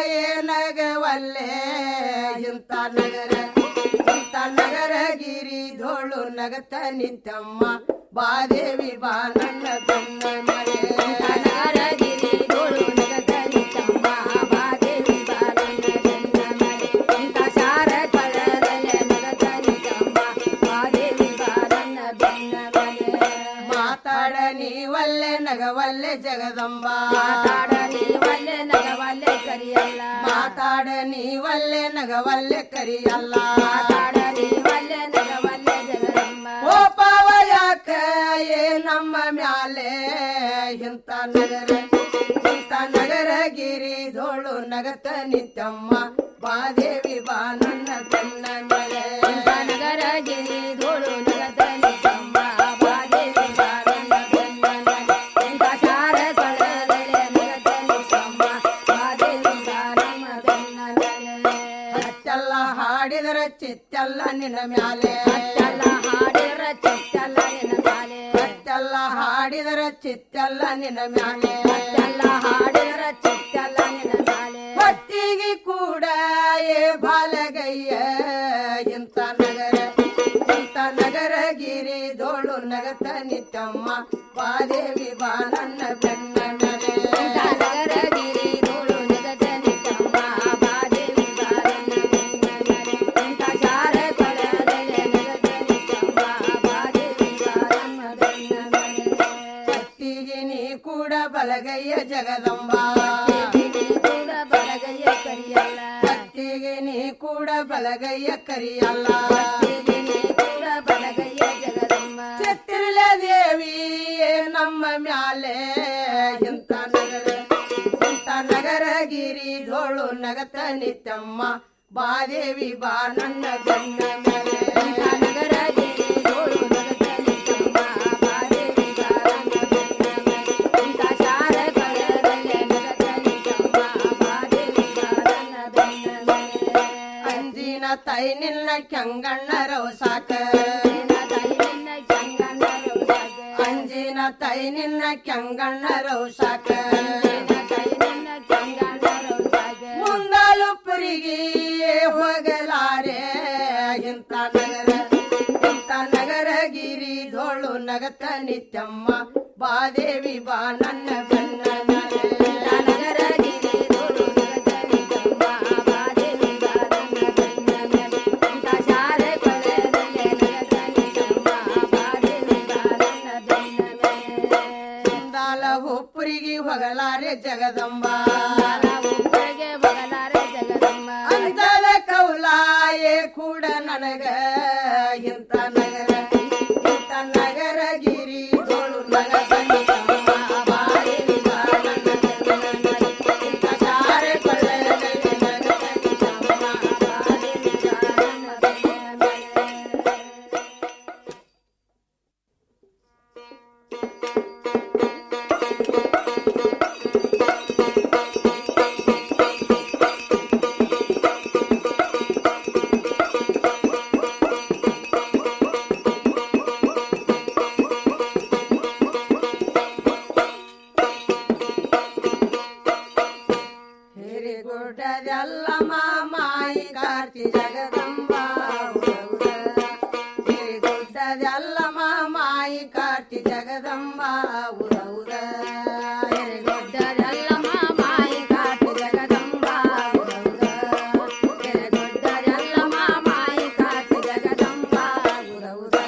ಏನಗವಲ್ಲೆ ಇಂಥ ನಗರ ಇಂಥ ನಗರ ಗಿರಿ ಧೋಳು ನಗತ ನಿಂತಮ್ಮ ಬಾದೇವಿ ಬಾ ನನ್ನ ಬೆನ್ನ ಮನೆ ನಗರ ಗಿರಿ ಧೋಳು ನಗತ ನಿಂತಮ್ಮ ಬಾದೇವಿ ಬಾ ನನ್ನ ಬೆನ್ನ ಮನೆ ಇಂಥ ಸಾರ ಕಳರಲೆ ನಗತ ನಿಂತಮ್ಮ ಬಾದೇವಿ ಬಾ ನನ್ನ ಬೆನ್ನ ಮನೆ ಮಾತಾಡ ನೀವಲ್ಲೆ ನಗವಲ್ಲೆ ಜಗದಂಬ ಮಾತಾಡ ನೀವಲ್ಲೆ ನಗವಲ್ಲೆ ಕರಿಯಲ್ಲ ಮಾತಾಡ ನೀವಲ್ಲೆ ನಗವಲ್ಲೆ ಕರಿಯಲ್ಲ ಮಾತಾಡ ನೀವಲ್ಲೆ ನಗವಲ್ಲೆ ಜಗದಂಬ ಕೋಪವ ಯಾಕ ಏ ನಮ್ಮ ಮ್ಯಾಲೆ ಇಂಥ ನಗರ ಇಂಥ ನಗರ ಗಿರಿ ಧೋಳು ನಗತ ನಿಂತಮ್ಮ ಬಾದೇವಿ ಬಾ ನನ್ನ ತನ್ನ ಮಳೆ ಇಂಥ ನಗರ ಗಿರಿ ಧೋಳು ನಗತ ನಿಂತಮ್ಮ ಬಾದೇವಿ ಬಾ ನನ್ನ ತನ್ನ ಮಳೆ ಇಂಥ ಸಾರ ಕಳರಲೆ ನಗತ ನಿಂತಮ್ಮ ಬಾದೇವಿ ಬಾ ನಮ್ಮ ತನ್ನ ಮಳೆ ಅಚ್ಚಲ್ಲ ಹಾಡಿದರ ಚಿತ್ತಲ್ಲ ನಿನ್ನ ಮ್ಯಾಲೆ ಅಚ್ಚಲ್ಲ ಹಾಡಿದರ ಚಿತ್ತಲ್ಲ ನಿನ್ನ ಮ್ಯಾಲೆ ಅಚ್ಚಲ್ಲ ಹಾಡಿದರ ಚಿತ್ತಲ್ಲ ನಿನ್ನ ಮ್ಯಾಲೆ ಅಚ್ಚಲ್ಲ ಹಾಡಿದರ ಚಿತ್ತಲ್ಲ ನಿನ್ನ ಮ್ಯಾಲೆ ಭಕ್ತಿಗೆ ಕೂಡ ಏ ಬಾಲಗಯ್ಯ ಇಂಥ ನಗರ ಇಂಥ ನಗರ ಗಿರಿ ಧೋಳು ನಗತ ನಿತ್ತಮ್ಮ ಬಾದೇವಿ ಬಾ ನನ್ನ ಬೆನ್ನ ಮೇಲೆ ಇಂಥ ನಗರ ಗಿರಿ ಧೋಳು ನಗತ ನಿತ್ತಮ್ಮ ಬಾದೇವಿ ಬಾ ನನ್ನ ಬೆನ್ನ ಮೇಲೆ ಇಂಥ ಶಾರ ಕೊಳಲೆ ನಗತ ನಿತ್ತಮ್ಮ ಬಾದೇವಿ ಬಾ ನನ್ನ ಬೆನ್ನ ಮೇಲೆ ಭಕ್ತಿಗೆ ನೀ ಕೂಡ ಬಲಗಯ್ಯ ಜಗದಂಬ ಕೂಡ ಬಲಗಯ್ಯ ಕರಿಯಲ್ಲ ಭಕ್ತಿಗೆ ನೀ ಕೂಡ ಬಲಗಯ್ಯ ಕರಿಯಲ್ಲ ನೀ ಕೂಡ ಬಲಗಯ್ಯ ಜಗದಂಬ ಚಿತ್ತಿರಲ ದೇವಿ ನಮ್ಮ ಮ್ಯಾಲೆ ಇಂಥ ನಗರ ಇಂಥ ನಗರ ಗಿರಿ ಧೋಳು ನಗತ ನಿತ್ತಮ್ಮ ಬಾದೇವಿ ಬಾ ನನ್ನ ಬೆನ್ನ ಮೇಲೆ ಇಂಥ ನಗರ ಗಿರಿ ಧೋಳು ನಗತ ನಿತ್ತಮ್ಮ ಬಾದೇವಿ ಬಾ ನನ್ನ ಬೆನ್ನ ಮೇಲೆ ಇಂಥ ಶಾರ ಕಳರಲೆ ನಗತ ನಿತ್ತಮ್ಮ ಬಾದೇವಿ ಬಾ ನನ್ನ ಬೆನ್ನ ಮೇಲೆ ಅಂಜಿನ ತೈ ನಿನ್ನ ಕೆಂಗಣ್ಣ ರೌಸಾಕ ಅಂಜಿನ ತೈ ನಿನ್ನ ಕೆಂಗಣ್ಣ ರೌಸಾಕ ಮುಂದಾಲು ಪುರಿಗೆ ಹೋಗಲಾರೆ ಇಂಥ ನಗರ ಇಂಥ ನಗರ ಗಿರಿ ಧೋಳು ನಗತ ನಿತ್ಯಮ್ಮ ಬಾದೇವಿ ಬಾ ನನ್ನ ಬೆನ್ನ ಮೇಲೆ ಇಂಥ ನಗರ ಗಿರಿ ಧೋಳು ನಗತ ನಿತ್ಯಮ್ಮ ಬಾದೇವಿ ಬಾ ನನ್ನ ಬೆನ್ನ ಮೇಲೆ ಇಂಥ ಶಾಲೆ ಕೊಳಲಲ್ಲಿ ನಗತ ನಿತ್ಯಮ್ಮ ಬಾದೇವಿ ಬಾ ನನ್ನ ಬೆನ್ನ ಮೇಲೆ ಸಿರಿಗುಡ್ಡದೆಲ್ಲ ಮಾಮಾಯಿ ಕಾರ್ತಿ ಜಗದಂಬ ಉರವುದ ಸಿರಿಗುಡ್ಡದೆಲ್ಲ ಮಾಮಾಯಿ ಕಾರ್ತಿ ಜಗದಂಬ ಉರವುದ ಸಿರಿಗುಡ್ಡದೆಲ್ಲ ಮಾಮಾಯಿ ಕಾರ್ತಿ ಜಗದಂಬ ಉರವುದ ಸಿರಿಗುಡ್ಡದೆಲ್ಲ ಮಾಮಾಯಿ ಕಾರ್ತಿ ಜಗದಂಬ ಉರವುದ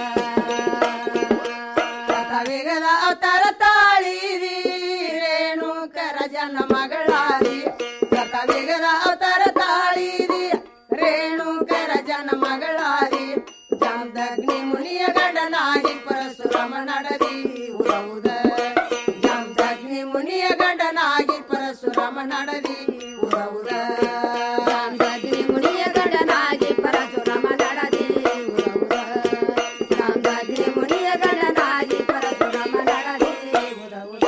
ಕಥವಿಗದ ಅವತಾರ ತಾಳಿದಿ ರೇಣುಕರ ಜನ ಮಗಳಾದಿ ಕಥವಿಗದ ಅವತಾರ ತಾಳಿದಿ ರೇಣುಕರ ಜನ ಮಗಳಾದಿ ಜಾಮದಗ್ನಿ ಮುನಿಯ ಗಂಡನಾಗಿ ಪರಶುರಾಮ ನಡದಿ ಉರವುದ ಜಾಮದಗ್ನಿ ಮುನಿಯ ಗಂಡನಾಗಿ ಪರಶುರಾಮ ನಡದಿ ಉರವುದ ಜಾಮದಗ್ನಿ ಮುನಿಯ ಗಂಡನಾಗಿ ಪರಶುರಾಮ ನಡದಿ ಉರವುದ ಜಾಮದಗ್ನಿ ಮುನಿಯ ಗಂಡನಾಗಿ ಪರಶುರಾಮ ನಡದಿ ಉರವುದ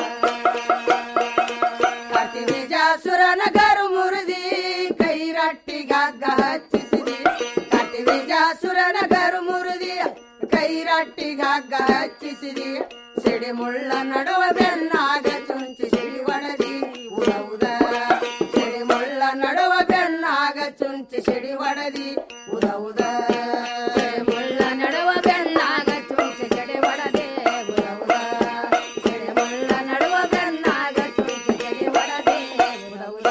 ಕತಿ ವಿಜಾಸುರನ ಗರು ಮುರಿದಿ ಕೈ ರಟ್ಟಿಗಾಗ ಹಚ್ಚಿಸಿದಿ ಕತಿ ವಿಜಾಸುರನ ಗರು ಮುರಿದಿ ಕೈ ರಟ್ಟಿಗಾಗ ಹಚ್ಚಿಸಿದಿ ಸಿಡಿ ಮುಳ್ಳ ನಡುವ ಬೆನ್ನಾಗ ಚುಂಚಿ ಸಿಡಿ ಒಡದಿ ಉರವುದ ಸಿಡಿ ಮುಳ್ಳ ನಡುವ ಬೆನ್ನಾಗ ಚುಂಚಿ ಸಿಡಿ ಒಡದಿ ಉರವುದ ಸಿಡಿ ಮುಳ್ಳ ನಡುವ ಬೆನ್ನಾಗ ಚುಂಚಿ ಸಿಡಿ ಒಡದೆ ಉರವುದ ಸಿಡಿ ಮುಳ್ಳ ನಡುವ ಬೆನ್ನಾಗ ಚುಂಚಿ ಸಿಡಿ ಒಡದೆ ಉರವುದ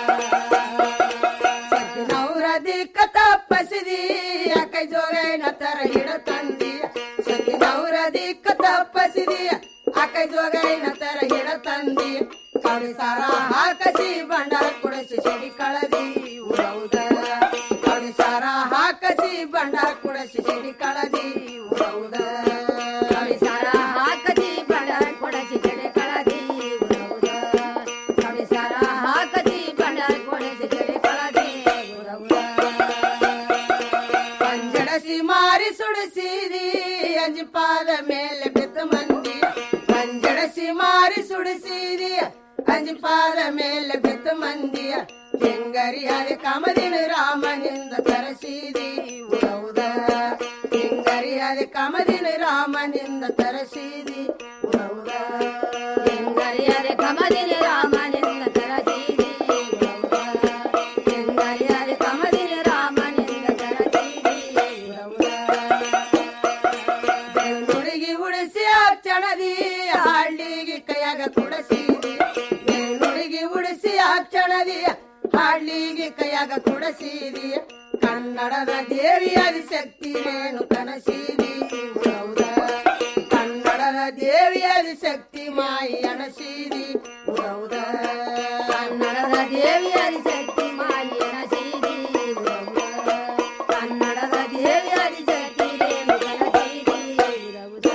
ಸತ್ತಿನವರ ದಿಕ್ಕ ತಪ್ಪಸಿದಿ ಯಾಕೆ ಜೋಗೈನ ತರ ಹಿಡ ತಂದಿ ಸತ್ತಿನವರ ದಿಕ್ಕ ತಪ್ಪಸಿದಿ ಆಕೆ ಜೋಗೈನ ತರ ಹಿಡ ತಂದಿ ಕವಿ ಸಾರ ಹಾಕಸಿ ಬಂಡಾರ ಕುಡಿಸಿ ಸಿಡಿ ಕಳದಿ ಉರವುದ ಕವಿ ಸಾರ ಹಾಕಸಿ ಬಂಡಾರ ಕುಡಿಸಿ ಸಿಡಿ ಕಳದಿ ಉರವುದ ಕವಿ ಸಾರ ಹಾಕಸಿ ಬಂಡಾರ ಕುಡಿಸಿ ಸಿಡಿ ಕಳದಿ ಉರವುದ ಕವಿ ಸಾರ ಹಾಕಸಿ ಬಂಡಾರ ಕುಡಿಸಿ ಸಿಡಿ ಕಳದಿ ಉರವುದ ಪಂಜಡಸಿ ಮಾರಿ ಸುಡಿಸಿದಿ ಅಂಜಪಾದ ಮೇಲೆ ಬಿದ್ದ ಮಂದಿ ಪಂಜಡಸಿ ಮಾರಿ ಸುಡಿಸಿದಿ ಅಂಜಪಾದ ಮೇಲೆ ಬಿದ್ದ ಮಂದಿ ಹೆಂಗರಿಯಾದ ಕಮದಿನ ರಾಮನಿಂದ ತರಸಿದಿ ಉರವುದ ಹೆಂಗರಿಯಾದ ಕಮದಿನ ರಾಮನಿಂದ ತರಸಿದಿ ಉರವುದ ಹೆಂಗರಿಯಾದ ಕಮದಿನ ರಾಮನಿಂದ ತರಸಿದಿ ಉರವುದ ಹೆಂಗರಿಯಾದ ಕಮದಿನ ರಾಮನಿಂದ ತರಸಿದಿ ಉರವುದ ಬೆಳ್ಳುಡಿಗೆ ಉಡಿಸಿ ಅಕ್ಷಣದಿ ಹಳ್ಳಿಗೆ ಕೈಯಾಗ ಕುಡಸಿದಿ ಬೆಳ್ಳುಡಿಗೆ ಉಡಿಸಿ ಅಕ್ಷಣದಿ ಹಳ್ಳಿಗೆ ಕೈಯಾಗ ಕುಡಸಿದಿ ಕನ್ನಡದ ದೇವಿಯಾದ ಶಕ್ತಿ ರೇಣು ಕನಸಿದಿ ಉರವುದ ಕನ್ನಡದ ದೇವಿಯಾದ ಶಕ್ತಿ ಮಾಯಿ ಅನಸಿದಿ ಉರವುದ ಕನ್ನಡದ ದೇವಿಯಾದ ಶಕ್ತಿ ಮಾಯಿ ಅನಸಿದಿ ಉರವುದ ಕನ್ನಡದ ದೇವಿಯಾದ ಶಕ್ತಿ ರೇಣು ಕನಸಿದಿ ಉರವುದ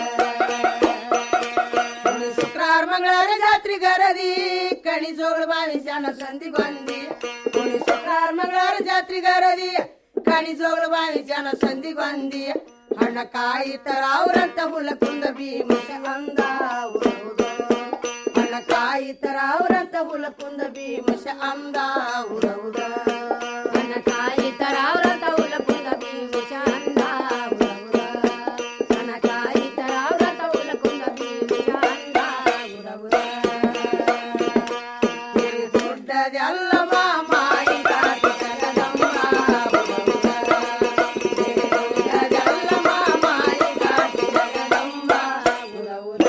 ಮುನಿ ಶುಕ್ರವಾರ ಮಂಗಳವಾರ ಜಾತ್ರೆ ಗರದಿ ಕಣಿ ಜೋಗಳ ಬಾವಿ ಜನ ಸಂಧಿ ಬಂದಿ ಮುನಿ ಶುಕ್ರವಾರ ಮಂಗಳವಾರ ಜಾತ್ರೆ ಗರದಿ ಕಣಿ ಜೋಗಳ ಬಾವಿ ಜನ ಸಂಧಿ ಬಂದಿ ಹಣ್ಣ ಕಾಯಿ ತರ ಅವ್ರಂತ ಹುಲ ಕುಂದ ಭೀಮಶ ಅಂದ ಉರವುದ ಹಣ್ಣ ಕಾಯಿ ತರ ಅವ್ರಂತ ಹುಲ ಕುಂದ ಭೀಮಶ ಅಂದ ಉರವುದ ಹಣ್ಣ ಕಾಯಿ ತರ ಅವ್ರಂತ ಹುಲ ಕುಂದ ಭೀಮಶ ಅಂದ ಉರವುದ ಹಣ್ಣ ಕಾಯಿ ತರ ಅವ್ರಂತ ಹುಲ ಕುಂದ ಭೀಮಶ ಅಂದ ಉರವುದ ಹಿರಿ ದೊಡ್ಡದೆಲ್ಲ ಮಾಮಾಯಿ ಕಾಟಿ ಜಗದಂಬ ಉರವುದ ಹಿರಿ ದೊಡ್ಡದೆಲ್ಲ ಮಾಮಾಯಿ ಕಾಟಿ ಜಗದಂಬ ಉರವುದ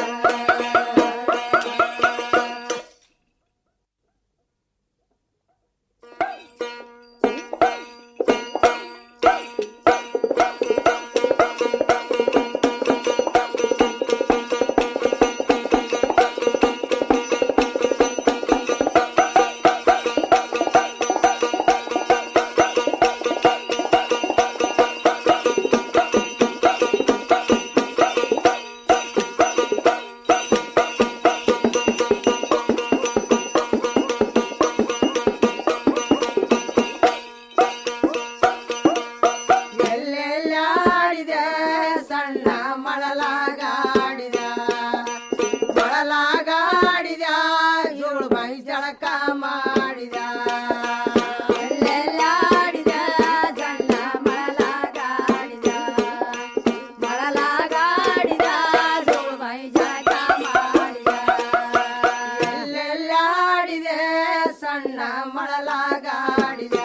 ಬಾಳಲಾಗಾಡಿದೆ